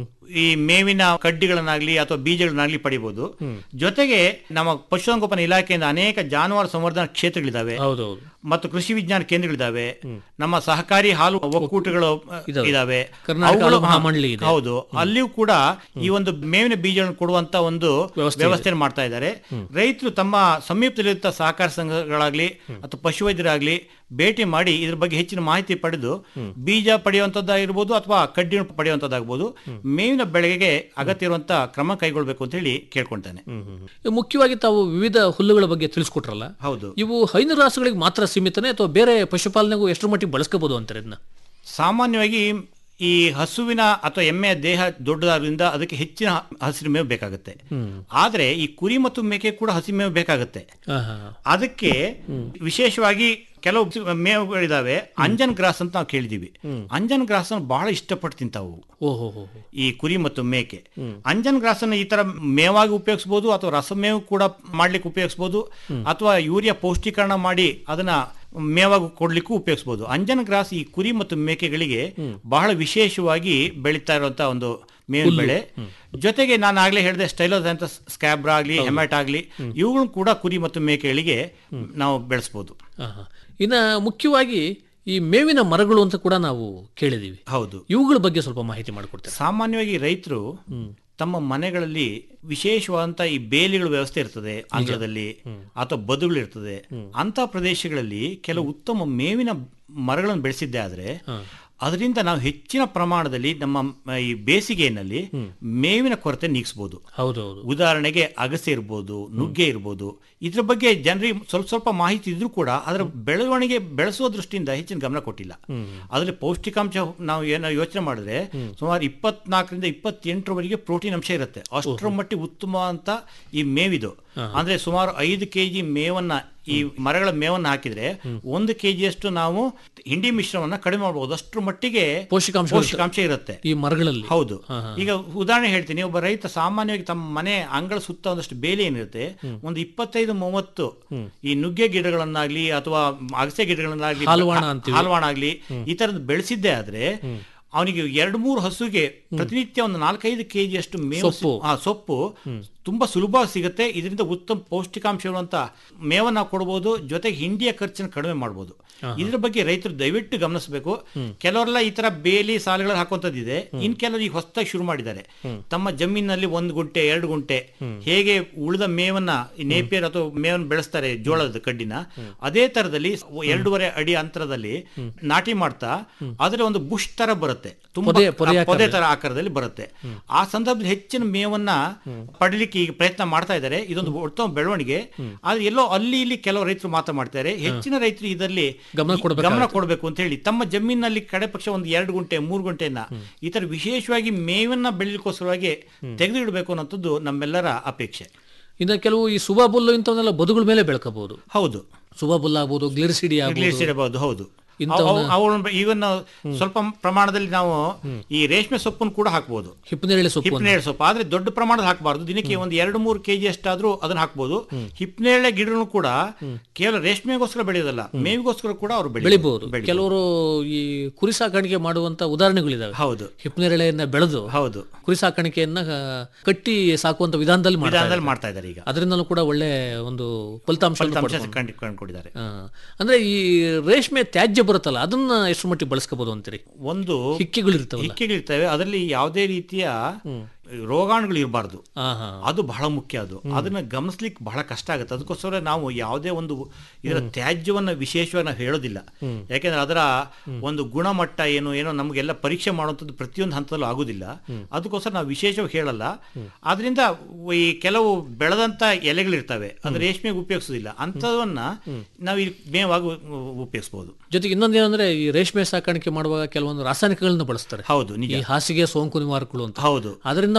ಈ ಮೇವಿನ ಕಡ್ಡಿಗಳನ್ನಾಗ್ಲಿ ಅಥವಾ ಬೀಜಗಳನ್ನಾಗ್ಲಿ ಪಡಿಬಹುದು ಜೊತೆಗೆ ನಮ್ಮ ಪಶುಸಂಗೋಪನಾ ಇಲಾಖೆಯಿಂದ ಅನೇಕ ಜಾನುವಾರು ಸಂವರ್ಧನಾ ಕ್ಷೇತ್ರಗಳಿದಾವೆ ಹೌದೌದು ಮತ್ತು ಕೃಷಿ ವಿಜ್ಞಾನ ಕೇಂದ್ರಗಳಿದಾವೆ ನಮ್ಮ ಸಹಕಾರಿ ಹಾಲು ಒಕ್ಕೂಟಗಳು ಅ, ಇದಾವೆ. ಇದಾವೆ ಕರ್ನಾಟಕ ಅವುಗಳು- ಹಾಲು ಮಹಾಮಂಡಳಿ ಇದೆ. ಹೌದು ಅಲ್ಲಿಯೂ ಕೂಡ ಈ ಒಂದು ಮೇವಿನ ಬೀಜಗಳನ್ನು ಕೊಡುವಂತ ಒಂದು ವ್ಯವಸ್ಥೆ ವ್ಯವಸ್ಥೆ ಮಾಡ್ತಾ ಇದ್ದಾರೆ ರೈತರು ತಮ್ಮ ಸಮೀಪದಲ್ಲಿರುತ್ತ ಸಹಕಾರ ಸಂಘಗಳಾಗ್ಲಿ ಅಥವಾ ಪಶುವೈದ್ಯರಾಗ್ಲಿ ಭೇಟಿ ಮಾಡಿ ಇದ್ರ ಬಗ್ಗೆ ಹೆಚ್ಚಿನ ಮಾಹಿತಿ ಪಡೆದು ಬೀಜ ಪಡೆಯುವಂತದ್ದಾಗಿರ್ಬೋದು ಅಥವಾ ಕಡ್ಡಿ ಪಡೆಯುವಂತದ್ದಾಗಬಹುದು ಮೇವಿನ ಬೆಳೆಗೆ ಅಗತ್ಯ ಇರುವಂತ ಕ್ರಮ ಕೈಗೊಳ್ಬೇಕು ಅಂತ ಹೇಳಿ ಕೇಳ್ಕೊಳ್ತಾನೆ ಇವು ಮುಖ್ಯವಾಗಿ ತಾವು ವಿವಿಧ ಹುಲ್ಲುಗಳ ಬಗ್ಗೆ ತಿಳಿಸ್ಕೊಟ್ರಲ್ಲ ಹೌದು ಇವು ಹೈನು ರಾಸುಗಳಿಗೆ ಮಾತ್ರ ಸೀಮಿತನೇ ಅಥವಾ ಬೇರೆ ಪಶುಪಾಲನೆಗೂ ಎಷ್ಟರ ಮಟ್ಟಿಗೆ ಬಳಸ್ಕೋಬಹುದು ಅಂತಾರೆ ಇದನ್ನ ಸಾಮಾನ್ಯವಾಗಿ ಈ ಹಸುವಿನ ಅಥವಾ ಎಮ್ಮೆಯ ದೇಹ ದೊಡ್ಡದಾದ್ರಿಂದ ಅದಕ್ಕೆ ಹೆಚ್ಚಿನ ಹ- ಹಸಿರು ಮೇವು ಬೇಕಾಗುತ್ತೆ ಆದ್ರೆ ಈ ಕುರಿ ಮತ್ತು ಮೇಕೆ ಕೂಡ ಹಸಿ ಮೇವು ಬೇಕಾಗುತ್ತೆ ಹಾ, ಹಾ, ಹಾ. ಅದಕ್ಕೆ ವಿಶೇಷವಾಗಿ ಕೆಲವು ಮೇವುಗಳಿದಾವೆ ಅಂಜನ್ ಗ್ರಾಸ್ ಅಂತ ನಾವು ಕೇಳಿದೀವಿ ಅಂಜನ್ ಗ್ರಾಸ್ ಅನ್ನು ಬಹಳ ಇಷ್ಟಪಟ್ಟು ತಿಂತಾವು ಓಹೋ ಹೋ ಹೋ. ಈ ಕುರಿ ಮತ್ತು ಮೇಕೆ ಅಂಜನ್ ಗ್ರಾಸ್ ಅನ್ನು ಈ ತರ ಮೇವಾಗಿ ಉಪಯೋಗಿಸಬಹುದು ಅಥವಾ ರಸಮೇವು ಕೂಡ ಮಾಡ್ಲಿಕ್ಕೆ ಉಪಯೋಗಿಸಬಹುದು ಅಥವಾ ಯೂರಿಯಾ ಪೌಷ್ಟೀಕರಣ ಮಾಡಿ ಅದನ್ನ ಮೇವಾಗಿ ಕೊಡ್ಲಿಕ್ಕೂ ಉಪಯೋಗಿಸಬಹುದು ಅಂಜನ್ ಗ್ರಾಸ್ ಈ ಕುರಿ ಮತ್ತು ಮೇಕೆಗಳಿಗೆ ಬಹಳ ವಿಶೇಷವಾಗಿ ಬೆಳೀತಾ ಇರುವಂತ ಒಂದು ಮೇವಿನ ಬೆಳೆ ಜೊತೆಗೆ ನಾನು ಆಗ್ಲೇ ಹೇಳಿದೆ ಸ್ಟೈಲೋಸ್ ಅಂತ ಸ್ಕ್ಯಾಬ್ರಾ ಆಗ್ಲಿ ಹೆಮ್ಯಾಟ್ ಆಗ್ಲಿ ಇವುಗಳನ್ನು ಕೂಡ ಕುರಿ ಮತ್ತು ಮೇಕೆಗಳಿಗೆ ನಾವು ಬೆಳೆಸಬಹುದು ಹಾ, ಹಾ. ಇನ್ನ ಮುಖ್ಯವಾಗಿ ಈ ಮೇವಿನ ಮರಗಳು ಅಂತ ಕೂಡ ನಾವು ಕೇಳಿದೀವಿ ಹೌದು ಇವುಗಳ ಬಗ್ಗೆ ಸ್ವಲ್ಪ ಮಾಹಿತಿ ಮಾಡಿಕೊಡ್ತೇನೆ ಸಾಮಾನ್ಯವಾಗಿ ರೈತರು ತಮ್ಮ ಮನೆಗಳಲ್ಲಿ ವಿಶೇಷವಾದಂತ ಈ ಬೇಲಿಗಳ ವ್ಯವಸ್ಥೆ ಇರ್ತದೆ ಅಂಗಳದಲ್ಲಿ ಅಥವಾ ಬದುಗಳು ಇರ್ತದೆ ಅಂತ ಪ್ರದೇಶಗಳಲ್ಲಿ ಕೆಲವು ಉತ್ತಮ ಮೇವಿನ ಮರಗಳನ್ನು ಬೆಳೆಸಿದ್ದೆ ಆದ್ರೆ ಅದರಿಂದ ನಾವು ಹೆಚ್ಚಿನ ಪ್ರಮಾಣದಲ್ಲಿ ನಮ್ಮ ಮ- ಈ ಬೇಸಿಗೆಯಲ್ಲಿ ಮೇವಿನ ಕೊರತೆ ನೀಗಿಸಬಹುದು ಹೌದೌದು ಉದಾಹರಣೆಗೆ ಅಗಸೆ ಇರ್ಬೋದು ನುಗ್ಗೆ ಇರ್ಬೋದು ಇದ್ರ ಬಗ್ಗೆ ಜನರಿಗೆ ಸ್ವಲ್ಪ ಸ್ವಲ್ಪ ಮಾಹಿತಿ ಇದ್ರೂ ಕೂಡ ಅದರ ಬೆಳವಣಿಗೆ ಬೆಳೆಸುವ ದೃಷ್ಟಿಯಿಂದ ಹೆಚ್ಚಿನ ಗಮನ ಕೊಟ್ಟಿಲ್ಲ ಅದರಲ್ಲಿ ಪೌಷ್ಟಿಕಾಂಶ ನಾವು ಏನೋ ಯೋಚನೆ ಮಾಡಿದ್ರೆ ಸುಮಾರು ಇಪ್ಪತ್ನಾಲ್ಕರಿಂದ ಇಪ್ಪತ್ತೆಂಟರವರೆಗೆ ಪ್ರೋಟೀನ್ ಅಂಶ ಇರುತ್ತೆ ಅಷ್ಟರ ಮಟ್ಟಿಗೆ ಉತ್ತಮ ಅಂತ ಈ ಮೇವಿದು ಅಂದ್ರೆ ಸುಮಾರು ಐದು ಕೆಜಿ ಮೇವನ್ನ ಈ ಮರಗಳ ಮೇವನ್ನ ಹಾಕಿದ್ರೆ ಒಂದು ಕೆಜಿಯಷ್ಟು ನಾವು ಹಿಂಡಿ ಮಿಶ್ರಣವನ್ನ ಕಡಿಮೆ ಮಾಡಬಹುದು ಅಷ್ಟರ ಮಟ್ಟಿಗೆ ಪೋಷಕಾಂಶ ಪೌಷ್ಟಿಕಾಂಶ ಇರುತ್ತೆ ಈ ಮರಗಳಲ್ಲಿ ಹೌದು ಈಗ ಉದಾಹರಣೆ ಹೇಳ್ತೀನಿ ಒಬ್ಬ ರೈತ ಸಾಮಾನ್ಯವಾಗಿ ತಮ್ಮ ಮನೆ ಅಂಗಳ ಸುತ್ತ ಒಂದಷ್ಟು ಬೇಲಿ ಏನಿರುತ್ತೆ ಒಂದು ಇಪ್ಪತ್ತೈದು ಮೂವತ್ತು ಈ ನುಗ್ಗೆ ಗಿಡಗಳನ್ನಾಗ್ಲಿ ಅಥವಾ ಅಗಸೆ ಗಿಡಗಳನ್ನಾಗ್ಲಿ ಹಾಲ್ವಾಣ ಅಂತೀವಿ. ಹಾಲ್ವಾಣ ಆಗ್ಲಿ ಈ ತರದ್ ಬೆಳೆಸಿದ್ದೆ ಆದ್ರೆ ಅವನಿಗೆ ಎರಡು ಮೂರು ಹಸುಗೆ ಪ್ರತಿನಿತ್ಯ ಒಂದು ನಾಲ್ಕೈದು ಕೆಜಿ ಅಷ್ಟು ಮೇವು ಸಿ- ಸೊಪ್ಪು. ಆ, ಸೊಪ್ಪು ತುಂಬಾ ಸುಲಭವಾಗಿ ಸಿಗುತ್ತೆ ಇದರಿಂದ ಉತ್ತಮ ಪೌಷ್ಟಿಕಾಂಶ ಇರುವಂತ ಮೇವನ್ನ ಕೊಡಬಹುದು ಜೊತೆಗೆ ಹಿಂಡಿಯ ಖರ್ಚನ್ನು ಕಡಿಮೆ ಮಾಡಬಹುದು ಇದ್ರ ಬಗ್ಗೆ ರೈತರು ದಯವಿಟ್ಟು ಗಮನಿಸಬೇಕು ಕೆಲವರೆಲ್ಲ ಈ ತರ ಬೇಲಿ ಸಾಲುಗಳು ಹಾಕುವಂತದ್ದಿದೆ ಇನ್ ಕೆಲವರು ಈಗ ಹೊಸದಾಗಿ ಶುರು ಮಾಡಿದ್ದಾರೆ ತಮ್ಮ ಜಮೀನಲ್ಲಿ ಒಂದು ಗುಂಟೆ ಎರಡು ಗುಂಟೆ ಹೇಗೆ ಉಳಿದ ಮೇವನ್ನ ಈ ನೇಪಿಯರ್ ಅಥವಾ ಮೇವನ್ನ ಬೆಳೆಸ್ತಾರೆ ಜೋಳದ ಕಡ್ಡಿನ ಅದೇ ತರದಲ್ಲಿ ಎರಡೂವರೆ ಅಡಿ ಅಂತರದಲ್ಲಿ ನಾಟಿ ಮಾಡ್ತಾ ಅದರ ಒಂದು ಬುಷ್ ತರ ಬರುತ್ತೆ ತುಂಬಾ ಪೊದೆ- ಪೊದೆ ಆ, ಪೊದೆ ತರ ಆಕಾರದಲ್ಲಿ ಬರುತ್ತೆ ಆ ಸಂದರ್ಭದಲ್ಲಿ ಹೆಚ್ಚಿನ ಮೇವನ್ನ ಪಡಿಲಿಕ್ಕೆ ಈಗ ಪ್ರಯತ್ನ ಮಾಡ್ತಾ ಇದ್ದಾರೆ ಇದೊಂದು ಉತ್ತಮ ಬೆಳವಣಿಗೆ ಆದ್ರೆ ಎಲ್ಲೋ ಅಲ್ಲಿ ಇಲ್ಲಿ ಕೆಲವು ರೈತರು ಮಾತ್ರ ಮಾಡ್ತಾರೆ ಹೆಚ್ಚಿನ ರೈತರು ಇದರಲ್ಲಿ ಗಮನ ಈ- ಕೊಡ್ಬೇಕಾಗುತ್ತೆ. ಗಮನ ಕೊಡಬೇಕು ಅಂತ ಹೇಳಿ ತಮ್ಮ ಜಮೀನಲ್ಲಿ ಕಡೆ ಪಕ್ಷ ಒಂದು ಎರಡು ಗುಂಟೆ ಮೂರು ಗುಂಟೆಯನ್ನ ಈ ತರ ವಿಶೇಷವಾಗಿ ಮೇವನ್ನ ಬೆಳಿಲಿಕ್ಕೋಸ್ಕರವಾಗಿ ತೆಗೆದು ಇಡಬೇಕು ಅನ್ನೋಂಥದ್ದು ನಮ್ಮೆಲ್ಲರ ಅಪೇಕ್ಷೆ ಇನ್ನು ಕೆಲವು ಈ ಸುಬಾ ಬುಲ್ಲು ಇಂಥವನ್ನೆಲ್ಲ ಬದುಗಳ ಮೇಲೆ ಬೆಳ್ಕೋಬಹುದು ಹೌದು ಸುಬಾ ಬುಲ್ ಆಗ್ಬೋದು ಗ್ಲಿರಿಸಿಡಿ ಆಗ್ಬೋದು ಇಂಗ್ಲಿಷ್ ಇರಬಹುದು ಹೌದು ಇಂಥವನ್ನ- ಅವನ್ನ ಇವನ್ ಸ್ವಲ್ಪ ಪ್ರಮಾಣದಲ್ಲಿ ನಾವು ಈ ರೇಷ್ಮೆ ಸೊಪ್ಪನ್ನು ಕೂಡ ಹಾಕ್ಬೋದು ಹಿಪ್ಪನೇರಳೆ ಸೊಪ್ಪು ಅಂತ. ಹಿಪ್ನೇರಳೆ ಸೊಪ್ಪು ಆದ್ರೆ ದೊಡ್ಡ ಪ್ರಮಾಣದ ಹಾಕಬಾರ್ದು ದಿನಕ್ಕೆ ಒಂದು ಎರಡು ಮೂರು ಕೆಜಿ ಅಷ್ಟಾದ್ರೂ ಅದನ್ನ ಹಾಕ್ಬೋದು ಹಿಪ್ನೇರಳೆ ಗಿಡನು ಕೂಡ ಕೇವಲ ರೇಷ್ಮೆಗೋಸ್ಕರ ಬೆಳೆಯೋದಲ್ಲ ಮೇವಿಗೋಸ್ಕರ ಕೂಡ ಅವರು ಬೆಳಿಬಹುದು ಕೆಲವರು ಈ ಕುರಿ ಸಾಕಾಣಿಕೆ ಮಾಡುವಂತ ಉದಾಹರಣೆಗಳಿದಾವೆ ಹೌದು ಹಿಪ್ಪನೇರಳೆಯನ್ನ ಬೆಳೆದು ಹೌದು ಕುರಿ ಸಾಕಾಣಿಕೆಯನ್ನ ಆ, ಕಟ್ಟಿ ಸಾಕುವಂತ ವಿಧಾನದಲ್ಲಿ ಮಾಡ್ತಾ ವಿಧಾನದಲ್ಲಿ ಇದ್ದಾರೆ. ಮಾಡ್ತಾ ಇದ್ದಾರೆ ಈಗ ಅದರಿಂದಲೂ ಕೂಡ ಒಳ್ಳೆ ಒಂದು ಫಲಿತಾಂಶ ಫಲಿತಾಂಶ ಕಂಡು ಕಂಡುಕೊಂಡಿದ್ದಾರೆ ಅಂದ್ರೆ ಈ ರೇಷ್ಮೆ ತ್ಯಾಜ್ಯ ಬರುತ್ತಲ್ಲ ಅದನ್ನ ಎಷ್ಟು ಮಟ್ಟಿಗೆ ಬಳಸ್ಕೋಬಹುದು ಅಂತೀರಿ ಒಂದು ಹಿಕ್ಕಿಗಳು ಇರ್ತಾವಲ್ಲ ಹಿಕ್ಕೆಗಳಿರ್ತವೆ ಅದರಲ್ಲಿ ಯಾವುದೇ ರೀತಿಯ ರೋಗಾಣುಗಳು ಇರಬಾರ್ದು ಹಾ ಹಾ ಅದು ಬಹಳ ಮುಖ್ಯ ಅದು ಅದನ್ನ ಗಮನಿಸ್ಲಿಕ್ಕೆ ಬಹಳ ಕಷ್ಟ ಆಗುತ್ತೆ ಅದಕ್ಕೋಸ್ಕರ ನಾವು ಯಾವುದೇ ಒಂದು ಇದರ ತ್ಯಾಜ್ಯವನ್ನ ವಿಶೇಷವಾಗಿ ನಾವು ಹೇಳೋದಿಲ್ಲ ಯಾಕೆಂದ್ರೆ ಅದರ ಒಂದು ಗುಣಮಟ್ಟ ಏನು ಏನೋ ನಮಗೆಲ್ಲ ಪರೀಕ್ಷೆ ಮಾಡುವಂಥದ್ದು ಪ್ರತಿಯೊಂದು ಹಂತದಲ್ಲೂ ಆಗುದಿಲ್ಲ ಅದಕ್ಕೋಸ್ಕರ ನಾವು ವಿಶೇಷವಾಗಿ ಹೇಳಲ್ಲ ಆದ್ರಿಂದ ಈ ಕೆಲವು ಬೆಳೆದಂತ ಎಲೆಗಳಿರ್ತವೆ ಅದು ರೇಷ್ಮೆಗೆ ಉಪಯೋಗಿಸೋದಿಲ್ಲ ಅಂಥವನ್ನ ನಾವು ಈ ಮೇವಾಗಿ ಉಪಯೋಗಿಸಬಹುದು ಜೊತೆಗೆ ಇನ್ನೊಂದೇನಂದ್ರೆ ಈ ರೇಷ್ಮೆ ಸಾಕಾಣಿಕೆ ಮಾಡುವಾಗ ಕೆಲವೊಂದು ರಾಸಾಯನಿಕಗಳನ್ನ ಬಳಸ್ತಾರೆ ಹೌದು ನಿಜ ಈ ಹಾಸಿಗೆ ಸೋಂಕು ನಿವಾರಕಗಳು ಅಂತ ಹೌದು ಅದರಿಂದ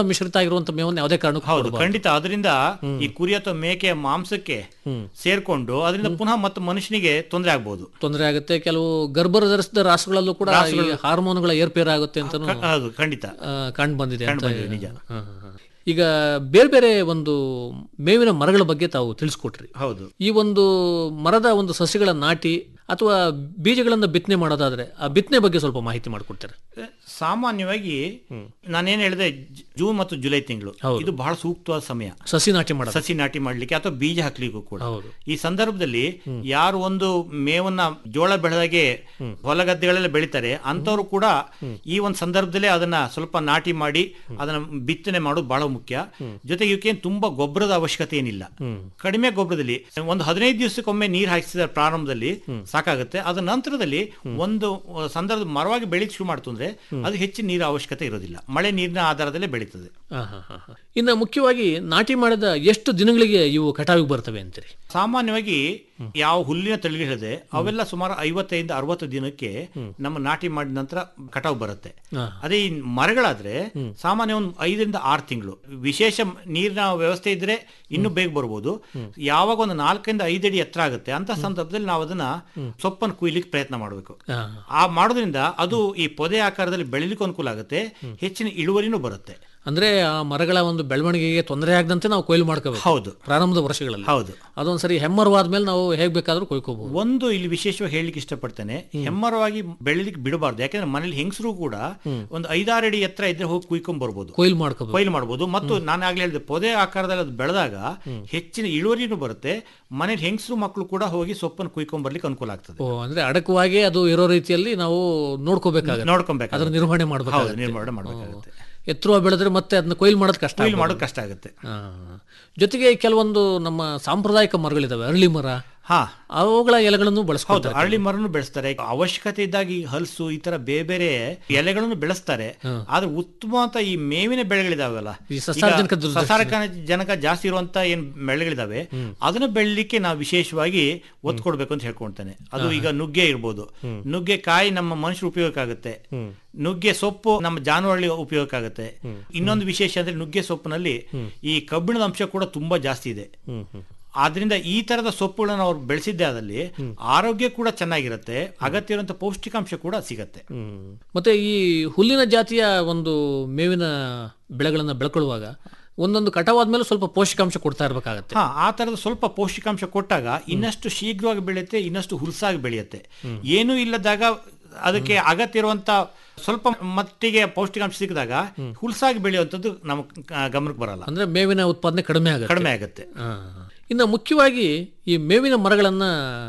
ಮಿಶ್ರಿತ ಆಗಿರುವಂತ ಮೇವನ್ನು ಯಾವುದೇ ಕಾರಣಕ್ಕೂ ಹೌದು ಕೊಡಬಾರ್ದು. ಖಂಡಿತ ಅದರಿಂದ ಈ ಕುರಿ ಅಥವಾ ಮೇಕೆಯ ಮಾಂಸಕ್ಕೆ ಸೇರ್ಕೊಂಡು ಅದರಿಂದ ಪುನಃ ಮತ್ತೆ ಮನುಷ್ಯನಿಗೆ ತೊಂದರೆ ಆಗ್ಬಹುದು ತೊಂದರೆ ಆಗುತ್ತೆ ಕೆಲವು ಗರ್ಭ ಧರಿಸಿದ ರಾಸುಗಳಲ್ಲೂ ಕೂಡ ಈ ಹಾರ್ಮೋನ್ಗಳ ಏರ್ಪೇರ್ ಆಗುತ್ತೆ ಅಂತ ಹೌದು ಖಂಡಿತ ಕಂಡು ಬಂದಿದೆ ಕಂಡು ಅಂತ ಬಂದಿದೆ, ನಿಜ. ಹಾ, ಹಾ, ಹಾ. ಈಗ ಬೇರೆ ಬೇರೆ ಒಂದು ಮೇವಿನ ಮರಗಳ ಬಗ್ಗೆ ತಾವು ತಿಳಿಸ್ಕೊಟ್ರಿ ಹೌದು ಈ ಒಂದು ಮರದ ಒಂದು ಸಸಿಗಳ ನಾಟಿ ಅಥವಾ ಬೀಜಗಳನ್ನು ಬಿತ್ತನೆ ಮಾಡೋದಾದ್ರೆ ಆ ಬಿತ್ತನೆ ಬಗ್ಗೆ ಸ್ವಲ್ಪ ಮಾಹಿತಿ ಮಾಡಿಕೊಡ್ತಾರೆ ಸಾಮಾನ್ಯವಾಗಿ ನಾನೇನ್ ಹೇಳಿದೆ ಜ- ಜೂನ್ ಮತ್ತು ಜುಲೈ ತಿಂಗಳು ಹೌದು. ಇದು ಬಹಳ ಸೂಕ್ತವಾದ ಸಮಯ ಸಸಿ ನಾಟಿ ಮಾಡೋದು ಸಸಿ ನಾಟಿ ಮಾಡ್ಲಿಕ್ಕೆ ಅಥವಾ ಬೀಜ ಹಾಕ್ಲಿಕ್ಕೂ ಕೂಡ ಹೌದು. ಈ ಸಂದರ್ಭದಲ್ಲಿ ಯಾರು ಒಂದು ಮೇವನ್ನ ಜೋಳ ಬೆಳೆದಾಗೆ ಹೊಲ ಗದ್ದೆಗಳೆಲ್ಲ ಬೆಳಿತಾರೆ ಅಂತವರು ಕೂಡ ಈ ಒಂದು ಸಂದರ್ಭದಲ್ಲೇ ಅದನ್ನ ಸ್ವಲ್ಪ ನಾಟಿ ಮಾಡಿ ಅದನ್ನ ಬಿತ್ತನೆ ಮಾಡೋದು ಬಹಳ ಮುಖ್ಯ ಜೊತೆಗೆ ಇವಕ್ಕೇನು ತುಂಬಾ ಗೊಬ್ಬರದ ಅವಶ್ಯಕತೆ ಏನಿಲ್ಲ ಕಡಿಮೆ ಗೊಬ್ಬರದಲ್ಲಿ ಒಂದು ಹದಿನೈದು ದಿವಸಕ್ಕೊಮ್ಮೆ ನೀರು ಹಾಕಿಸಿದ ಪ್ರಾರಂಭದಲ್ಲಿ ಸಾಕಾಗುತ್ತೆ ಅದರ ನಂತರದಲ್ಲಿ ಒಂದು ಸಂದರ್ಭದ ಮರವಾಗಿ ಬೆಳೀಕ್ ಶುರು ಮಾಡ್ತು ಅಂದ್ರೆ ಅದು ಹೆಚ್ಚಿನ ನೀರಿನ ಅವಶ್ಯಕತೆ ಇರೋದಿಲ್ಲ ಮಳೆ ನೀರಿನ ಆಧಾರದಲ್ಲೇ ಬೆಳೀತದೆ ಹಾ, ಹಾ, ಹಾ, ಹಾ. ಇನ್ನು ಮುಖ್ಯವಾಗಿ ನಾಟಿ ಮಾಡಿದ ಎಷ್ಟು ದಿನಗಳಿಗೆ ಇವು ಕಟಾವಿಗೆ ಬರ್ತವೆ ಅಂತೀರಿ ಸಾಮಾನ್ಯವಾಗಿ ಯಾವ ಹುಲ್ಲಿನ ತಳಿಗಳಿದೆ ಅವೆಲ್ಲ ಸುಮಾರು ಐವತ್ತೈದು ಅರವತ್ತು ದಿನಕ್ಕೆ ನಮ್ಮ ನಾಟಿ ಮಾಡಿದ ನಂತರ ಕಟಾವು ಬರುತ್ತೆ ಹಾ. ಅದೇ ಈ ಮರಗಳಾದ್ರೆ ಸಾಮಾನ್ಯ ಒಂದು ಐದರಿಂದ ಆರು ತಿಂಗಳು ವಿಶೇಷ ನೀರಿನ ವ್ಯವಸ್ಥೆ ಇದ್ರೆ ಇನ್ನೂ ಬೇಗ ಬರ್ಬೋದು ಯಾವಾಗ ಒಂದು ನಾಲ್ಕರಿಂದ ಐದು ಅಡಿ ಎತ್ತರ ಆಗುತ್ತೆ ಅಂತ ಸಂದರ್ಭದಲ್ಲಿ ನಾವು ಅದನ್ನ ಸೊಪ್ಪನ್ನು ಕುಯ್ಲಿಕ್ಕೆ ಪ್ರಯತ್ನ ಮಾಡಬೇಕು ಹಾ. ಆ ಮಾಡೋದ್ರಿಂದ ಅದು ಈ ಪೊದೆ ಆಕಾರದಲ್ಲಿ ಬೆಳಿಲಿಕ್ಕೆ ಅನುಕೂಲ ಆಗುತ್ತೆ ಹೆಚ್ಚಿನ ಇಳುವರಿನೂ ಬರುತ್ತೆ ಅಂದ್ರೆ ಆ ಮರಗಳ ಒಂದು ಬೆಳವಣಿಗೆಗೆ ತೊಂದರೆ ಆಗದಂತೆ ನಾವು ಕೊಯ್ಲು ಮಾಡ್ಕೋಬೇಕು ಹೌದು ಪ್ರಾರಂಭದ ವರ್ಷಗಳಲ್ಲಿ ಹೌದು ಅದೊಂದ್ಸರಿ ಹೆಮ್ಮರವಾದ್ಮೇಲೆ ನಾವು ಹೇಗ್ ಬೇಕಾದ್ರೂ ಕೊಯ್ಕೋಬಹುದು ಒಂದು ಇಲ್ಲಿ ವಿಶೇಷವಾಗಿ ಹೇಳಲಿಕ್ಕೆ ಇಷ್ಟಪಡ್ತೇನೆ ಹೆಮ್ಮರವಾಗಿ ಬೆಳಿಲಿಕ್ಕೆ ಬಿಡಬಾರ್ದು ಯಾಕಂದ್ರೆ ಮನೇಲಿ ಹೆಂಗಸರು ಕೂಡ ಒಂದು ಐದಾರು ಅಡಿ ಎತ್ತರ ಇದ್ರೆ ಹೋಗಿ ಕುಯ್ಕೊಂಡ್ ಬರ್ಬೋದು ಕೊಯ್ಲು ಮಾಡ್ಕೋಬೇಕು ಕೊಯ್ಲು ಮಾಡಬಹುದು ಮತ್ತು ನಾನು ಆಗ್ಲೇ ಹೇಳಿದೆ ಪೊದೆ ಆಕಾರದಲ್ಲಿ ಅದು ಬೆಳೆದಾಗ ಹೆಚ್ಚಿನ ಇಳುವರಿನೂ ಬರುತ್ತೆ ಮನೇಲಿ ಹೆಂಗಸರು ಮಕ್ಕಳು ಕೂಡ ಹೋಗಿ ಸೊಪ್ಪನ್ನು ಕುಯ್ಕೊಂಡ್ ಬರ್ಲಿಕ್ಕೆ ಅನುಕೂಲ ಆಗ್ತದೆ ಓ ಅಂದ್ರೆ ಅಡಕವಾಗಿ ಅದು ಇರೋ ರೀತಿಯಲ್ಲಿ ನಾವು ನೋಡ್ಕೋಬೇಕಾಗುತ್ತೆ ನೋಡ್ಕೊಬೇಕು ಅದರ ನಿರ್ವಹಣೆ ಹೌದು ಮಾಡಬೇಕು ನಿರ್ಮಾಣ ಮಾಡ್ಬೇಕಾಗುತ್ತೆ ಎತ್ತರವ ಬೆಳೆದ್ರೆ ಮತ್ತೆ ಅದನ್ನ ಕೊಯ್ಲು ಮಾಡೋದು ಕಷ್ಟ ಕೊಯ್ಲು ಆಗ್ಬೋದು. ಮಾಡೋದು ಕಷ್ಟ ಆಗುತ್ತೆ ಹಾ. ಜೊತೆಗೆ ಕೆಲವೊಂದು ನಮ್ಮ ಸಾಂಪ್ರದಾಯಿಕ ಮರಗಳಿದಾವೆ ಅರಳಿ ಮರ ಹಾ ಅವುಗಳ ಎಲೆಗಳನ್ನು ಹೌದು ಬಳಸ್ಕೊಳ್ತಾರೆ ಅರಳಿ ಮರನು ಬೆಳೆಸ್ತಾರೆ ಅವಶ್ಯಕತೆ ಇದ್ದಾಗ ಈ ಹಲಸು ಈ ತರ ಬೇರೆ ಬೇರೆ ಎಲೆಗಳನ್ನು ಬೆಳೆಸ್ತಾರೆ ಆದ್ರೆ ಉತ್ತಮ ಅಂತ ಈ ಮೇವಿನ ಬೆಳೆಗಳಿದಾವಲ್ಲ ಈ ಸಸಾರಜನಕ ಈಗ ದುರ್ದರ್ಶನ. ಸಸಾರಜನಕ ಜನಕ ಜಾಸ್ತಿ ಇರುವಂತ ಏನ್ ಬೆಳೆಗಳಿದಾವೆ ಅದನ್ನ ಬೆಳಿಲಿಕ್ಕೆ ನಾವು ವಿಶೇಷವಾಗಿ ಒತ್ತು ಕೊಡ್ಬೇಕು ಅಂತ ಹೇಳ್ಕೊಳ್ತೇನೆ ಅದು ಈಗ ನುಗ್ಗೆ ಇರ್ಬೋದು ನುಗ್ಗೆ ಕಾಯಿ ನಮ್ಮ ಮನುಷ್ಯರು ಉಪಯೋಗಕ್ಕಾಗುತ್ತೆ ನುಗ್ಗೆ ಸೊಪ್ಪು ನಮ್ಮ ಜಾನುವಾರುಗಳಿಗೆ ಉಪಯೋಗಕ್ಕಾಗುತ್ತೆ ಇನ್ನೊಂದು ವಿಶೇಷ ಅಂದ್ರೆ ನುಗ್ಗೆ ಸೊಪ್ಪಿನಲ್ಲಿ ಈ ಕಬ್ಬಿಣದ ಅಂಶ ಕೂಡ ತುಂಬಾ ಜಾಸ್ತಿ ಇದೆ ಆದ್ರಿಂದ ಈ ತರದ ಸೊಪ್ಪುಗಳನ್ನು ಅವ್ರು ಬೆಳೆಸಿದ್ದೇ ಆದಲ್ಲಿ ಆರೋಗ್ಯ ಕೂಡ ಚೆನ್ನಾಗಿರುತ್ತೆ ಅಗತ್ಯ ಇರುವಂತ ಪೌಷ್ಟಿಕಾಂಶ ಕೂಡ ಸಿಗತ್ತೆ ಹ್ಮ್. ಮತ್ತೆ ಈ ಹುಲ್ಲಿನ ಜಾತಿಯ ಒಂದು ಮೇವಿನ ಬೆಳೆಗಳನ್ನ ಬೆಳ್ಕೊಳ್ಳುವಾಗ ಒಂದೊಂದು ಕಟಾವಾದ್ಮೇಲೆ ಸ್ವಲ್ಪ ಪೋಷಕಾಂಶ ಕೊಡ್ತಾ ಇರ್ಬೇಕಾಗತ್ತೆ ಹಾ ಆ ತರದ ಸ್ವಲ್ಪ ಪೌಷ್ಟಿಕಾಂಶ ಕೊಟ್ಟಾಗ ಇನ್ನಷ್ಟು ಶೀಘ್ರವಾಗಿ ಬೆಳೆಯುತ್ತೆ ಇನ್ನಷ್ಟು ಹುಲ್ಸಾಗಿ ಬೆಳೆಯುತ್ತೆ ಏನೂ ಇಲ್ಲದಾಗ ಅದಕ್ಕೆ ಅಗತ್ಯ ಇರುವಂತ ಸ್ವಲ್ಪ ಮಟ್ಟಿಗೆ ಪೌಷ್ಟಿಕಾಂಶ ಸಿಕ್ಕಿದಾಗ ಹುಲ್ಸಾಗಿ ಬೆಳೆಯುವಂಥದ್ದು ನಮ್ಮ ಕ- ಗಮನಕ್ಕೆ ಬರಲ್ಲ ಅಂದ್ರೆ ಮೇವಿನ ಉತ್ಪಾದನೆ ಕಡಿಮೆ ಆಗುತ್ತೆ ಕಡಿಮೆ ಆಗುತ್ತೆ ಹಾ. ಇನ್ನು ಮುಖ್ಯವಾಗಿ ಈ ಮೇವಿನ ಮರಗಳನ್ನ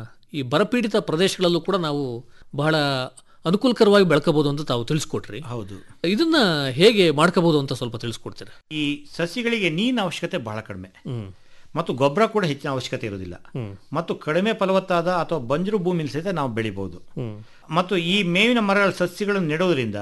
ಈ ಬರಪೀಡಿತ ಪ್ರದೇಶಗಳಲ್ಲೂ ಕೂಡ ನಾವು ಬಹಳ ಅನುಕೂಲಕರವಾಗಿ ಬೆಳ್ಕೋಬಹುದು ಅಂತ ತಾವು ತಿಳಿಸ್ಕೊಟ್ರಿ ಹೌದು ಇದನ್ನ ಹೇಗೆ ಮಾಡ್ಕೋಬಹುದು ಅಂತ ಸ್ವಲ್ಪ ತಿಳಿಸ್ಕೊಡ್ತೀರಾ ಈ ಸಸಿಗಳಿಗೆ ನೀರಿನ ಅವಶ್ಯಕತೆ ಬಹಳ ಕಡಿಮೆ ಮತ್ತು ಗೊಬ್ಬರ ಕೂಡ ಹೆಚ್ಚಿನ ಅವಶ್ಯಕತೆ ಇರೋದಿಲ್ಲ ಮತ್ತು ಕಡಿಮೆ ಫಲವತ್ತಾದ ಅಥವಾ ಬಂಜರು ಭೂಮಿಲಿ ಸಹಿತ ನಾವು ಬೆಳಿಬಹುದು ಮತ್ತು ಈ ಮೇವಿನ ಮರಗಳ ಸಸ್ಯಗಳನ್ನು ನೆಡೋದ್ರಿಂದ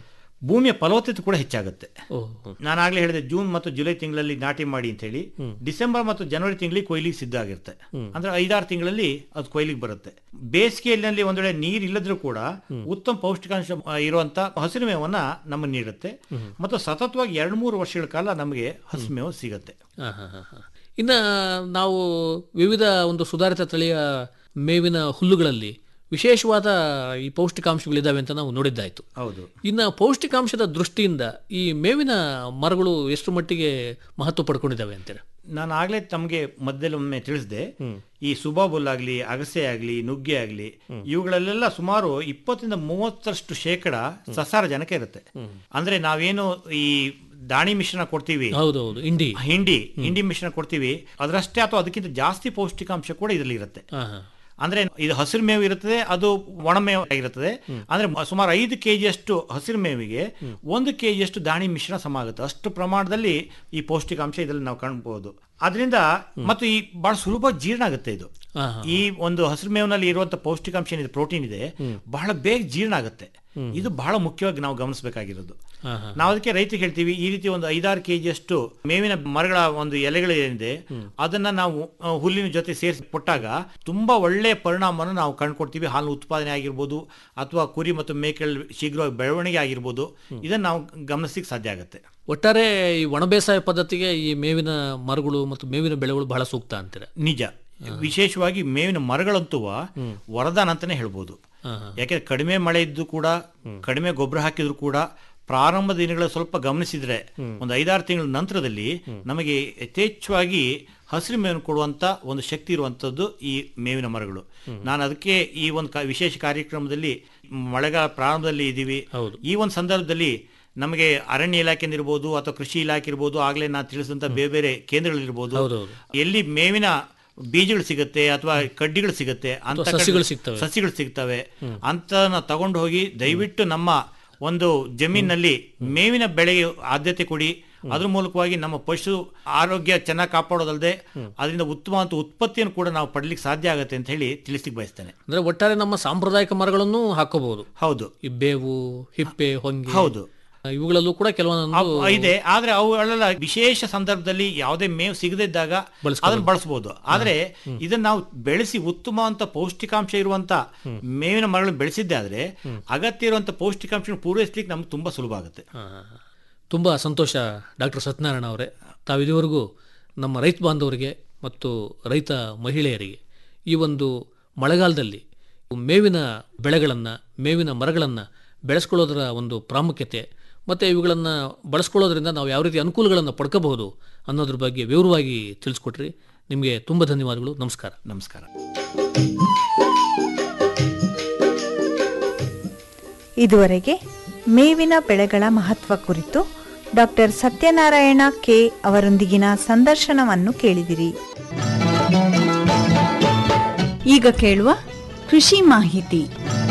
ಭೂಮಿಯ ಫಲವತ್ತತೆ ಕೂಡ ಹೆಚ್ಚಾಗುತ್ತೆ ಓಹ್ ನಾನು ಆಗ್ಲೇ ಹೇಳಿದೆ ಜೂನ್ ಮತ್ತು ಜುಲೈ ತಿಂಗಳಲ್ಲಿ ನಾಟಿ ಮಾಡಿ ಅಂತ ಹೇಳಿ ಡಿಸೆಂಬರ್ ಮತ್ತು ಜನವರಿ ತಿಂಗಳಿಗೆ ಕೊಯ್ಲಿಗೆ ಸಿದ್ಧ ಆಗಿರುತ್ತೆ ಅಂದ್ರೆ ಐದಾರು ತಿಂಗಳಲ್ಲಿ ಅದು ಕೊಯ್ಲಿಗೆ ಬರುತ್ತೆ ಬೇಸಿಗೆಯಲ್ಲಿ ಒಂದ್ ವೇಳೆ ನೀರು ಇಲ್ಲದ್ರೂ ಕೂಡ ಉತ್ತಮ ಪೌಷ್ಟಿಕಾಂಶ ಆ, ಇರುವಂತ ಹಸಿರು ಮೇವನ್ನ ನಮಗೆ ನೀಡುತ್ತೆ ಮತ್ತು ಸತತವಾಗಿ ಎರಡು ಮೂರು ವರ್ಷಗಳ ಕಾಲ ನಮಗೆ ಹಸಿರು ಮೇವು ಸಿಗುತ್ತೆ ಹಾ, ಹಾ, ಹಾ, ಹಾ. ಇನ್ನ ನಾವು ವಿವಿಧ ಒಂದು ಸುಧಾರಿತ ತಳಿಯ ಮೇವಿನ ಹುಲ್ಲುಗಳಲ್ಲಿ ವಿಶೇಷವಾದ ಈ ಪೌಷ್ಟಿಕಾಂಶಗಳಿದ್ದಾವೆ ಅಂತ ನಾವು ನೋಡಿದ್ದಾಯ್ತು ಹೌದು ಇನ್ನು ಪೌಷ್ಟಿಕಾಂಶದ ದೃಷ್ಟಿಯಿಂದ ಈ ಮೇವಿನ ಮರಗಳು ಎಷ್ಟು ಮಟ್ಟಿಗೆ ಮಹತ್ವ ಪಡ್ಕೊಂಡಿದ್ದಾವೆ ಅಂತೀರ ನಾನು ಆಗ್ಲೇ ತಮಗೆ ಮಧ್ಯದಲ್ಲಿ ಒಮ್ಮೆ ತಿಳಿಸಿದೆ ಈ ಸುಬಾಬುಲ್ ಆಗ್ಲಿ ಅಗಸೆ ಆಗ್ಲಿ ನುಗ್ಗೆ ಆಗ್ಲಿ ಇವುಗಳಲ್ಲೆಲ್ಲ ಸುಮಾರು ಇಪ್ಪತ್ತರಿಂದ ಮೂವತ್ತರಷ್ಟು ಶೇಕಡ ಸಸಾರಜನಕ ಇರುತ್ತೆ ಅಂದ್ರೆ ನಾವೇನು ಈ ದಾಣಿ ಮಿಶ್ರಣ ಕೊಡ್ತೀವಿ ಹೌದೌದು ಇಂಡಿ ಹಿಂಡಿ ಹಿಂಡಿ ಮಿಶ್ರಣ ಕೊಡ್ತೀವಿ ಅದರಷ್ಟೇ ಅಥವಾ ಅದಕ್ಕಿಂತ ಜಾಸ್ತಿ ಪೌಷ್ಟಿಕಾಂಶ ಕೂಡ ಇದರಲ್ಲಿ ಇರುತ್ತೆ ಹಾ, ಹಾ. ಅಂದ್ರೆ ಇದು ಹಸಿರು ಮೇವು ಇರುತ್ತದೆ ಅದು ಒಣಮೇವು ಆಗಿರುತ್ತದೆ ಅಂದ್ರೆ ಮ- ಸುಮಾರು ಐದು ಕೆಜಿ ಅಷ್ಟು ಹಸಿರು ಮೇವಿಗೆ ಒಂದು ಕೆಜಿ ಅಷ್ಟು ದಾಣಿ ಮಿಶ್ರಣ ಸಮ ಆಗುತ್ತೆ ಅಷ್ಟು ಪ್ರಮಾಣದಲ್ಲಿ ಈ ಪೌಷ್ಟಿಕಾಂಶ ಇದರಲ್ಲಿ ನಾವು ಕಾಣಬಹುದು ಅದರಿಂದ ಮತ್ತು ಈ ಬಹಳ ಸುಲಭ ಜೀರ್ಣ ಆಗುತ್ತೆ ಇದು ಹಾ, ಹಾ. ಈ ಒಂದು ಹಸಿರು ಮೇವಿನಲ್ಲಿ ಇರುವಂತ ಪೌಷ್ಟಿಕಾಂಶ ಏನಿದೆ ಪ್ರೋಟೀನ್ ಇದೆ ಬಹಳ ಬೇಗ ಜೀರ್ಣ ಆಗುತ್ತೆ ಇದು ಬಹಳ ಮುಖ್ಯವಾಗಿ ನಾವು ಗಮನಿಸಬೇಕಾಗಿರೋದು ನಾವು ಅದಕ್ಕೆ ರೈತರಿಗೆ ಹೇಳ್ತೀವಿ ಈ ರೀತಿ ಒಂದು ಐದಾರು ಕೆ ಜಿಯಷ್ಟು ಮೇವಿನ ಮರಗಳ ಒಂದು ಎಲೆಗಳೇನಿದೆ ಅದನ್ನ ನಾವು ಆ, ಹುಲ್ಲಿನ ಜೊತೆ ಸೇರಿಸಿ ಕೊಟ್ಟಾಗ ತುಂಬಾ ಒಳ್ಳೆಯ ಪರಿಣಾಮವನ್ನು ನಾವು ಕಂಡುಕೊಡ್ತೀವಿ ಹಾಲು ಉತ್ಪಾದನೆ ಆಗಿರ್ಬೋದು ಅಥವಾ ಕುರಿ ಮತ್ತು ಮೇಕೆಗಳ ಶೀಘ್ರವಾಗಿ ಬೆಳವಣಿಗೆ ಆಗಿರ್ಬೋದು ಇದನ್ನ ನಾವು ಗಮನಿಸಲಿಕ್ಕೆ ಸಾಧ್ಯ ಆಗುತ್ತೆ ಒಟ್ಟಾರೆ ಈ ಒಣ ಬೇಸಾಯ ಪದ್ಧತಿಗೆ ಈ ಮೇವಿನ ಮರಗಳು ಮತ್ತು ಮೇವಿನ ಬೆಳೆಗಳು ಬಹಳ ಸೂಕ್ತ ಅಂತೀರ ನಿಜ ವಿಶೇಷವಾಗಿ ಮೇವಿನ ಮರಗಳಂತೂ ವರದಾನ ಅಂತಾನೆ ಹೇಳ್ಬೋದು ಯಾಕೆಂದ್ರೆ ಕಡಿಮೆ ಮಳೆ ಇದ್ದು ಕೂಡ ಕಡಿಮೆ ಗೊಬ್ಬರ ಹಾಕಿದ್ರು ಕೂಡ ಪ್ರಾರಂಭ ದಿನಗಳ ಸ್ವಲ್ಪ ಗಮನಿಸಿದ್ರೆ ಒಂದು ಐದಾರು ತಿಂಗಳ ನಂತರದಲ್ಲಿ ನಮಗೆ ಯಥೇಚ್ಛವಾಗಿ ಹಸಿರು ಮೇವನ್ನು ಕೊಡುವಂತ ಒಂದು ಶಕ್ತಿ ಇರುವಂತದ್ದು ಈ ಮೇವಿನ ಮರಗಳು ನಾನು ಅದಕ್ಕೆ ಈ ಒಂದು ಕಾ- ವಿಶೇಷ ಕಾರ್ಯಕ್ರಮದಲ್ಲಿ ಮಳೆಗಾಲ ಪ್ರಾರಂಭದಲ್ಲಿ ಇದ್ದೀವಿ ಈ ಒಂದು ಸಂದರ್ಭದಲ್ಲಿ ನಮಗೆ ಅರಣ್ಯ ಇಲಾಖೆ ಇರ್ಬೋದು ಅಥವಾ ಕೃಷಿ ಇಲಾಖೆ ಇರ್ಬೋದು ಆಗ್ಲೇ ನಾನು ತಿಳಿಸಿದಂತ ಬೇರೆ ಬೇರೆ ಕೇಂದ್ರಗಳಿರ್ಬೋದು ಹೌದೌದು. ಎಲ್ಲಿ ಮೇವಿನ ಬೀಜಗಳು ಸಿಗುತ್ತೆ ಅಥವಾ ಕಡ್ಡಿಗಳು ಸಿಗುತ್ತೆ ಅಂತ ಅಥವಾ ಸಸಿಗಳು ಸಿಗ್ತವೆ. ಸಸಿಗಳು ಸಿಗ್ತವೆ ಅಂತ ತಗೊಂಡು ಹೋಗಿ ದಯವಿಟ್ಟು ನಮ್ಮ ಒಂದು ಜಮೀನಿನಲ್ಲಿ ಮೇವಿನ ಬೆಳೆಗೆ ಆದ್ಯತೆ ಕೊಡಿ ಅದ್ರ ಮೂಲಕವಾಗಿ ನಮ್ಮ ಪಶು ಆರೋಗ್ಯ ಚೆನ್ನಾಗಿ ಕಾಪಾಡೋದಲ್ಲದೆ ಅದರಿಂದ ಉತ್ತಮವಾದ ಉತ್ಪತ್ತಿಯನ್ನು ಕೂಡ ನಾವು ಪಡ್ಲಿಕ್ಕೆ ಸಾಧ್ಯ ಆಗುತ್ತೆ ಅಂತ ಹೇಳಿ ತಿಳಿಸ್ಲಿಕ್ಕೆ ಬಯಸ್ತೇನೆ ಅಂದ್ರೆ ಒಟ್ಟಾರೆ ನಮ್ಮ ಸಾಂಪ್ರದಾಯಿಕ ಮರಗಳನ್ನು ಹಾಕೋಬಹುದು ಹೌದು ಈ ಬೇವು ಹಿಪ್ಪೆ ಹೊಂಗೆ ಹೌದು. ಇವುಗಳಲ್ಲೂ ಕೂಡ ಕೆಲವೊಂದು ಅವ್- ಇದೆ ಆದ್ರೆ ಅವುಗಳೆಲ್ಲ ವಿಶೇಷ ಸಂದರ್ಭದಲ್ಲಿ ಯಾವುದೇ ಮೇವು ಸಿಗದಿದ್ದಾಗ ಅದನ್ನ ಬಳಸಬಹುದು ಆದ್ರೆ ಇದನ್ನ ನಾವು ಬೆಳೆಸಿ ಉತ್ತಮ ಅಂತ ಪೌಷ್ಟಿಕಾಂಶ ಇರುವಂತ ಮೇವಿನ ಮರಗಳನ್ನು ಬೆಳೆಸಿದ್ದೆ ಆದ್ರೆ ಅಗತ್ಯ ಇರುವಂತ ಪೌಷ್ಟಿಕಾಂಶ ಪೂರೈಸ್ಲಿಕ್ಕೆ ನಮ್ಗೆ ತುಂಬಾ ಸುಲಭ ಆಗುತ್ತೆ ತುಂಬ ಸಂತೋಷ ಡಾಕ್ಟರ್ ಸತ್ಯನಾರಾಯಣ ಅವರೇ ತಾವು ಇದುವರೆಗೂ ನಮ್ಮ ರೈತ ಬಾಂಧವರಿಗೆ ಮತ್ತು ರೈತ ಮಹಿಳೆಯರಿಗೆ ಈ ಒಂದು ಮಳೆಗಾಲದಲ್ಲಿ ಮೇವಿನ ಬೆಳೆಗಳನ್ನು ಮೇವಿನ ಮರಗಳನ್ನು ಬೆಳೆಸ್ಕೊಳ್ಳೋದರ ಒಂದು ಪ್ರಾಮುಖ್ಯತೆ ಮತ್ತು ಇವುಗಳನ್ನು ಬಳಸ್ಕೊಳ್ಳೋದ್ರಿಂದ ನಾವು ಯಾವ ರೀತಿ ಅನುಕೂಲಗಳನ್ನು ಪಡ್ಕೋಬಹುದು ಅನ್ನೋದ್ರ ಬಗ್ಗೆ ವಿವರವಾಗಿ ತಿಳಿಸ್ಕೊಟ್ರಿ ನಿಮಗೆ ತುಂಬ ಧನ್ಯವಾದಗಳು ನಮಸ್ಕಾರ ನಮಸ್ಕಾರ ಇದುವರೆಗೆ ಮೇವಿನ ಬೆಳೆಗಳ ಮಹತ್ವ ಕುರಿತು ಡಾಕ್ಟರ್ ಸತ್ಯನಾರಾಯಣ ಕೆ ಅವರೊಂದಿಗಿನ ಸಂದರ್ಶನವನ್ನು ಕೇಳಿದಿರಿ ಈಗ ಕೇಳುವ ಕೃಷಿ ಮಾಹಿತಿ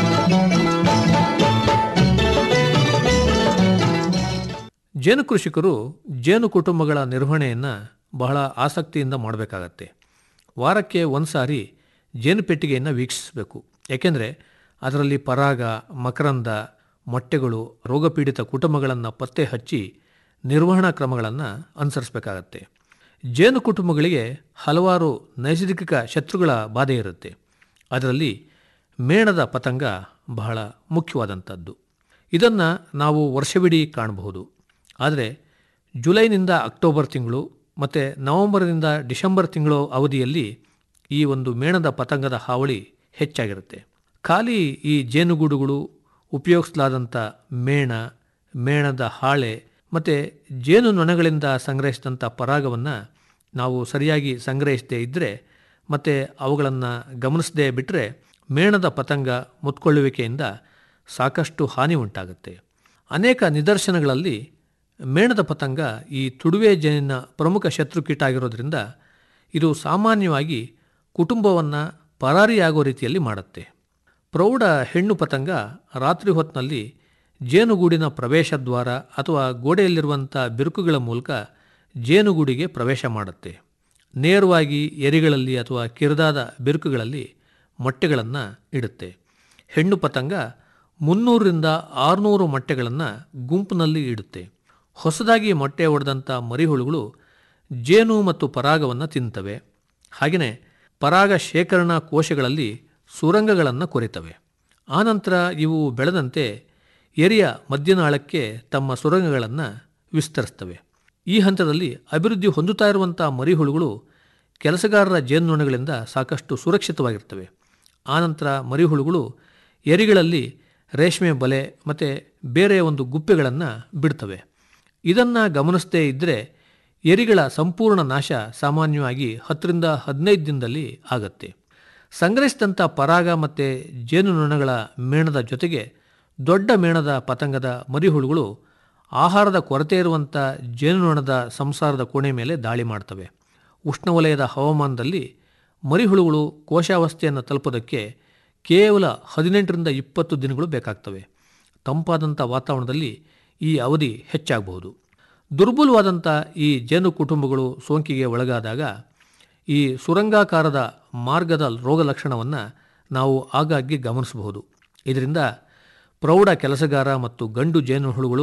ಜೇನು ಕೃಷಿಕರು ಜೇನು ಕುಟುಂಬಗಳ ನಿರ್ವಹಣೆಯನ್ನು ಬಹಳ ಆಸಕ್ತಿಯಿಂದ ಮಾಡಬೇಕಾಗತ್ತೆ ವಾರಕ್ಕೆ ಒಂದು ಸಾರಿ ಜೇನು ಪೆಟ್ಟಿಗೆಯನ್ನು ವೀಕ್ಷಿಸಬೇಕು ಏಕೆಂದರೆ ಅದರಲ್ಲಿ ಪರಾಗ ಮಕರಂದ ಮೊಟ್ಟೆಗಳು ರೋಗಪೀಡಿತ ಕುಟುಂಬಗಳನ್ನು ಪತ್ತೆ ಹಚ್ಚಿ ನಿರ್ವಹಣಾ ಕ್ರಮಗಳನ್ನು ಅನುಸರಿಸಬೇಕಾಗತ್ತೆ ಜೇನು ಕುಟುಂಬಗಳಿಗೆ ಹಲವಾರು ನೈಸರ್ಗಿಕ ಶತ್ರುಗಳ ಬಾಧೆ ಇರುತ್ತೆ ಅದರಲ್ಲಿ ಮೇಣದ ಪತಂಗ ಬಹಳ ಮುಖ್ಯವಾದಂಥದ್ದು ಇದನ್ನು ನಾವು ವರ್ಷವಿಡೀ ಕಾಣಬಹುದು ಆದರೆ ಜುಲೈನಿಂದ ಅಕ್ಟೋಬರ್ ತಿಂಗಳು ಮತ್ತು ನವೆಂಬರ್ನಿಂದ ಡಿಸೆಂಬರ್ ತಿಂಗಳು ಅವಧಿಯಲ್ಲಿ ಈ ಒಂದು ಮೇಣದ ಪತಂಗದ ಹಾವಳಿ ಹೆಚ್ಚಾಗಿರುತ್ತೆ ಖಾಲಿ ಈ ಜೇನುಗೂಡುಗಳು ಉಪಯೋಗಿಸಲಾದಂಥ ಮೇಣ ಮೇಣದ ಹಾಳೆ ಮತ್ತು ಜೇನು ನೊಣಗಳಿಂದ ಸಂಗ್ರಹಿಸಿದಂಥ ಪರಾಗವನ್ನು ನಾವು ಸರಿಯಾಗಿ ಸಂಗ್ರಹಿಸದೇ ಇದ್ದರೆ ಮತ್ತು ಅವುಗಳನ್ನು ಗಮನಿಸದೇ ಬಿಟ್ಟರೆ ಮೇಣದ ಪತಂಗ ಮುತ್ಕೊಳ್ಳುವಿಕೆಯಿಂದ ಸಾಕಷ್ಟು ಹಾನಿ ಉಂಟಾಗುತ್ತೆ ಅನೇಕ ನಿದರ್ಶನಗಳಲ್ಲಿ ಮೇಣದ ಪತಂಗ ಈ ತುಡುವೆ ಜೇನಿನ ಪ್ರಮುಖ ಶತ್ರುಕೀಟ ಆಗಿರೋದ್ರಿಂದ ಇದು ಸಾಮಾನ್ಯವಾಗಿ ಕುಟುಂಬವನ್ನು ಪರಾರಿಯಾಗೋ ರೀತಿಯಲ್ಲಿ ಮಾಡುತ್ತೆ ಪ್ರೌಢ ಹೆಣ್ಣು ಪತಂಗ ರಾತ್ರಿ ಹೊತ್ತಿನಲ್ಲಿ ಜೇನುಗೂಡಿನ ಪ್ರವೇಶ ದ್ವಾರ ಅಥವಾ ಗೋಡೆಯಲ್ಲಿರುವಂಥ ಬಿರುಕುಗಳ ಮೂಲಕ ಜೇನುಗೂಡಿಗೆ ಪ್ರವೇಶ ಮಾಡುತ್ತೆ ನೇರವಾಗಿ ಎರಿಗಳಲ್ಲಿ ಅಥವಾ ಕಿರಿದಾದ ಬಿರುಕುಗಳಲ್ಲಿ ಮೊಟ್ಟೆಗಳನ್ನು ಇಡುತ್ತೆ ಹೆಣ್ಣು ಪತಂಗ ಮುನ್ನೂರರಿಂದ ಆರುನೂರು ಮೊಟ್ಟೆಗಳನ್ನು ಗುಂಪಿನಲ್ಲಿ ಇಡುತ್ತೆ ಹೊಸದಾಗಿ ಮೊಟ್ಟೆ ಹೊಡೆದಂಥ ಮರಿಹುಳುಗಳು ಜೇನು ಮತ್ತು ಪರಾಗವನ್ನು ತಿಂತವೆ ಹಾಗೆಯೇ ಪರಾಗ ಶೇಖರಣಾ ಕೋಶಗಳಲ್ಲಿ ಸುರಂಗಗಳನ್ನು ಕೊರಿತವೆ ಆನಂತರ ಇವು ಬೆಳೆದಂತೆ ಎರಿಯ ಮಧ್ಯನಾಳಕ್ಕೆ ತಮ್ಮ ಸುರಂಗಗಳನ್ನು ವಿಸ್ತರಿಸ್ತವೆ ಈ ಹಂತದಲ್ಲಿ ಅಭಿವೃದ್ಧಿ ಹೊಂದುತ್ತಾ ಇರುವಂಥ ಮರಿಹುಳುಗಳು ಕೆಲಸಗಾರರ ಜೇನುನೊಣಗಳಿಂದ ಸಾಕಷ್ಟು ಸುರಕ್ಷಿತವಾಗಿರ್ತವೆ ಆನಂತರ ಮರಿಹುಳುಗಳು ಎರಿಗಳಲ್ಲಿ ರೇಷ್ಮೆ ಬಲೆ ಮತ್ತು ಬೇರೆ ಒಂದು ಗುಪ್ಪೆಗಳನ್ನು ಬಿಡ್ತವೆ ಇದನ್ನು ಗಮನಿಸದೇ ಇದ್ದರೆ ಎರಿಗಳ ಸಂಪೂರ್ಣ ನಾಶ ಸಾಮಾನ್ಯವಾಗಿ ಹತ್ತರಿಂದ ಹದಿನೈದು ದಿನದಲ್ಲಿ ಆಗತ್ತೆ ಸಂಗ್ರಹಿಸಿದಂಥ ಪರಾಗ ಮತ್ತು ಜೇನುನೊಣಗಳ ಮೇಣದ ಜೊತೆಗೆ ದೊಡ್ಡ ಮೇಣದ ಪತಂಗದ ಮರಿಹುಳುಗಳು ಆಹಾರದ ಕೊರತೆ ಇರುವಂಥ ಜೇನುನೊಣದ ಸಂಸಾರದ ಕೋಣೆ ಮೇಲೆ ದಾಳಿ ಮಾಡ್ತವೆ ಉಷ್ಣವಲಯದ ಹವಾಮಾನದಲ್ಲಿ ಮರಿಹುಳುಗಳು ಕೋಶಾವಸ್ಥೆಯನ್ನು ತಲುಪೋದಕ್ಕೆ ಕೇವಲ ಹದಿನೆಂಟರಿಂದ ಇಪ್ಪತ್ತು ದಿನಗಳು ಬೇಕಾಗ್ತವೆ ತಂಪಾದಂಥ ವಾತಾವರಣದಲ್ಲಿ ಈ ಅವಧಿ ಹೆಚ್ಚಾಗಬಹುದು ದುರ್ಬಲವಾದಂಥ ಈ ಜೇನು ಕುಟುಂಬಗಳು ಸೋಂಕಿಗೆ ಒಳಗಾದಾಗ ಈ ಸುರಂಗಾಕಾರದ ಮಾರ್ಗದ ರೋಗ ಲಕ್ಷಣವನ್ನು ನಾವು ಆಗಾಗ್ಗೆ ಗಮನಿಸಬಹುದು ಇದರಿಂದ ಪ್ರೌಢ ಕೆಲಸಗಾರ ಮತ್ತು ಗಂಡು ಜೇನುಹುಳುಗಳು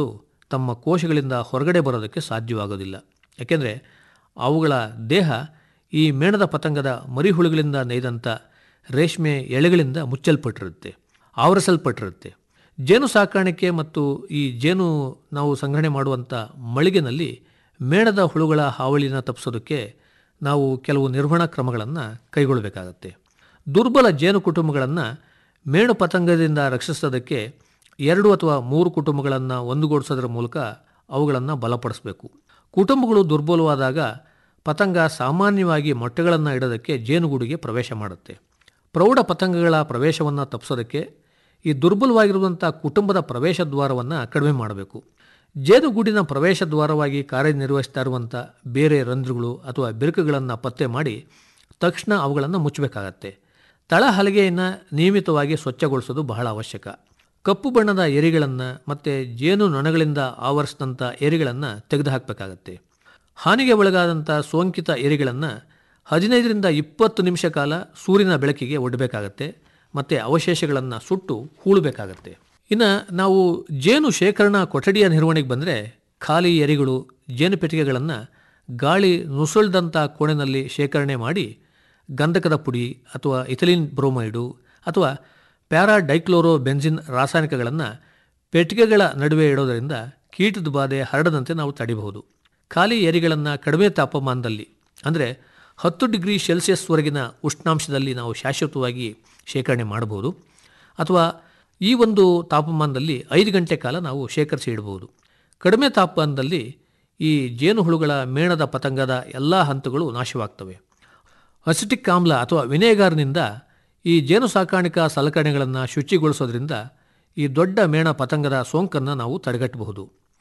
ತಮ್ಮ ಕೋಶಗಳಿಂದ ಹೊರಗಡೆ ಬರೋದಕ್ಕೆ ಸಾಧ್ಯವಾಗೋದಿಲ್ಲ ಯಾಕೆಂದರೆ ಅವುಗಳ ದೇಹ ಈ ಮೇಣದ ಪತಂಗದ ಮರಿಹುಳುಗಳಿಂದ ನೇಯ್ದಂಥ ರೇಷ್ಮೆ ಎಳೆಗಳಿಂದ ಮುಚ್ಚಲ್ಪಟ್ಟಿರುತ್ತೆ ಆವರಿಸಲ್ಪಟ್ಟಿರುತ್ತೆ ಜೇನು ಸಾಕಾಣಿಕೆ ಮತ್ತು ಈ ಜೇನು ನಾವು ಸಂಗ್ರಹಣೆ ಮಾಡುವಂಥ ಮಳಿಗೆನಲ್ಲಿ ಮೇಣದ ಹುಳುಗಳ ಹಾವಳಿನ ತಪ್ಪಿಸೋದಕ್ಕೆ ನಾವು ಕೆಲವು ನಿರ್ವಹಣಾ ಕ್ರಮಗಳನ್ನು ಕೈಗೊಳ್ಳಬೇಕಾಗತ್ತೆ ದುರ್ಬಲ ಜೇನು ಕುಟುಂಬಗಳನ್ನು ಮೇಣು ಪತಂಗದಿಂದ ರಕ್ಷಿಸೋದಕ್ಕೆ ಎರಡು ಅಥವಾ ಮೂರು ಕುಟುಂಬಗಳನ್ನು ಒಂದುಗೂಡಿಸೋದ್ರ ಮೂಲಕ ಅವುಗಳನ್ನು ಬಲಪಡಿಸಬೇಕು ಕುಟುಂಬಗಳು ದುರ್ಬಲವಾದಾಗ ಪತಂಗ ಸಾಮಾನ್ಯವಾಗಿ ಮೊಟ್ಟೆಗಳನ್ನು ಇಡೋದಕ್ಕೆ ಜೇನುಗೂಡಿಗೆ ಪ್ರವೇಶ ಮಾಡುತ್ತೆ ಪ್ರೌಢ ಪತಂಗಗಳ ಪ್ರವೇಶವನ್ನು ತಪ್ಪಿಸೋದಕ್ಕೆ ಈ ದುರ್ಬಲವಾಗಿರುವಂಥ ಕುಟುಂಬದ ಪ್ರವೇಶ ದ್ವಾರವನ್ನು ಕಡಿಮೆ ಮಾಡಬೇಕು ಜೇನುಗೂಡಿನ ಪ್ರವೇಶ ದ್ವಾರವಾಗಿ ಕಾರ್ಯನಿರ್ವಹಿಸ್ತಾ ಇರುವಂಥ ಬೇರೆ ರಂಧ್ರಗಳು ಅಥವಾ ಬಿರುಕುಗಳನ್ನು ಪತ್ತೆ ಮಾಡಿ ತಕ್ಷಣ ಅವುಗಳನ್ನು ಮುಚ್ಚಬೇಕಾಗತ್ತೆ ತಳ ಹಲಗೆಯನ್ನು ನಿಯಮಿತವಾಗಿ ಸ್ವಚ್ಛಗೊಳಿಸೋದು ಬಹಳ ಅವಶ್ಯಕ ಕಪ್ಪು ಬಣ್ಣದ ಎರಿಗಳನ್ನು ಮತ್ತು ಜೇನು ನೊಣಗಳಿಂದ ಆವರಿಸಿದಂಥ ಎರಿಗಳನ್ನು ತೆಗೆದುಹಾಕಬೇಕಾಗತ್ತೆ ಹಾನಿಗೆ ಒಳಗಾದಂಥ ಸೋಂಕಿತ ಎರಿಗಳನ್ನು ಹದಿನೈದರಿಂದ ಇಪ್ಪತ್ತು ನಿಮಿಷ ಕಾಲ ಸೂರ್ಯನ ಬೆಳಕಿಗೆ ಒಡ್ಡಬೇಕಾಗತ್ತೆ ಮತ್ತು ಅವಶೇಷಗಳನ್ನು ಸುಟ್ಟು ಹೂಳಬೇಕಾಗತ್ತೆ ಇನ್ನು ನಾವು ಜೇನು ಶೇಖರಣಾ ಕೊಠಡಿಯ ನಿರ್ವಹಣೆಗೆ ಬಂದರೆ ಖಾಲಿ ಎರಿಗಳು ಜೇನು ಪೆಟ್ಟಿಗೆಗಳನ್ನು ಗಾಳಿ ನುಸುಳ್ದಂಥ ಕೋಣೆನಲ್ಲಿ ಶೇಖರಣೆ ಮಾಡಿ ಗಂಧಕದ ಪುಡಿ ಅಥವಾ ಇಥಿಲಿನ್ ಬ್ರೋಮೈಡು ಅಥವಾ ಪ್ಯಾರಾಡೈಕ್ಲೋರೋ ಬೆನ್ಸಿನ್ ರಾಸಾಯನಿಕಗಳನ್ನು ಪೆಟ್ಟಿಗೆಗಳ ನಡುವೆ ಇಡೋದರಿಂದ ಕೀಟದ ಬಾಧೆ ಹರಡದಂತೆ ನಾವು ತಡಿಬಹುದು ಖಾಲಿ ಎರಿಗಳನ್ನು ಕಡಿಮೆ ತಾಪಮಾನದಲ್ಲಿ ಅಂದರೆ ಹತ್ತು ಡಿಗ್ರಿ ಸೆಲ್ಸಿಯಸ್ವರೆಗಿನ ಉಷ್ಣಾಂಶದಲ್ಲಿ ನಾವು ಶಾಶ್ವತವಾಗಿ ಶೇಖರಣೆ ಮಾಡಬಹುದು ಅಥವಾ ಈ ಒಂದು ತಾಪಮಾನದಲ್ಲಿ ಐದು ಗಂಟೆ ಕಾಲ ನಾವು ಶೇಖರಿಸಿ ಇಡಬಹುದು ಕಡಿಮೆ ತಾಪಮಾನದಲ್ಲಿ ಈ ಜೇನುಹುಳುಗಳ ಮೇಣದ ಪತಂಗದ ಎಲ್ಲ ಹಂತಗಳು ನಾಶವಾಗ್ತವೆ ಅಸಿಟಿಕ್ ಆಮ್ಲ ಅಥವಾ ವಿನೇಗಾರ್ನಿಂದ ಈ ಜೇನು ಸಾಕಾಣಿಕಾ ಸಲಕರಣೆಗಳನ್ನು ಶುಚಿಗೊಳಿಸೋದ್ರಿಂದ ಈ ದೊಡ್ಡ ಮೇಣ ಪತಂಗದ ಸೋಂಕನ್ನು ನಾವು ತಡೆಗಟ್ಟಬಹುದು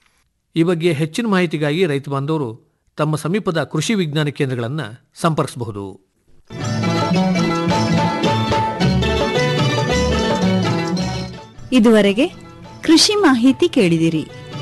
ಈ ಬಗ್ಗೆ ಹೆಚ್ಚಿನ ಮಾಹಿತಿಗಾಗಿ ರೈತ ಬಾಂಧವರು ತಮ್ಮ ಸಮೀಪದ ಕೃಷಿ ವಿಜ್ಞಾನ ಕೇಂದ್ರಗಳನ್ನು ಸಂಪರ್ಕಿಸಬಹುದು ಇದುವರೆಗೆ ಕೃಷಿ ಮಾಹಿತಿ ಕೇಳಿದಿರಿ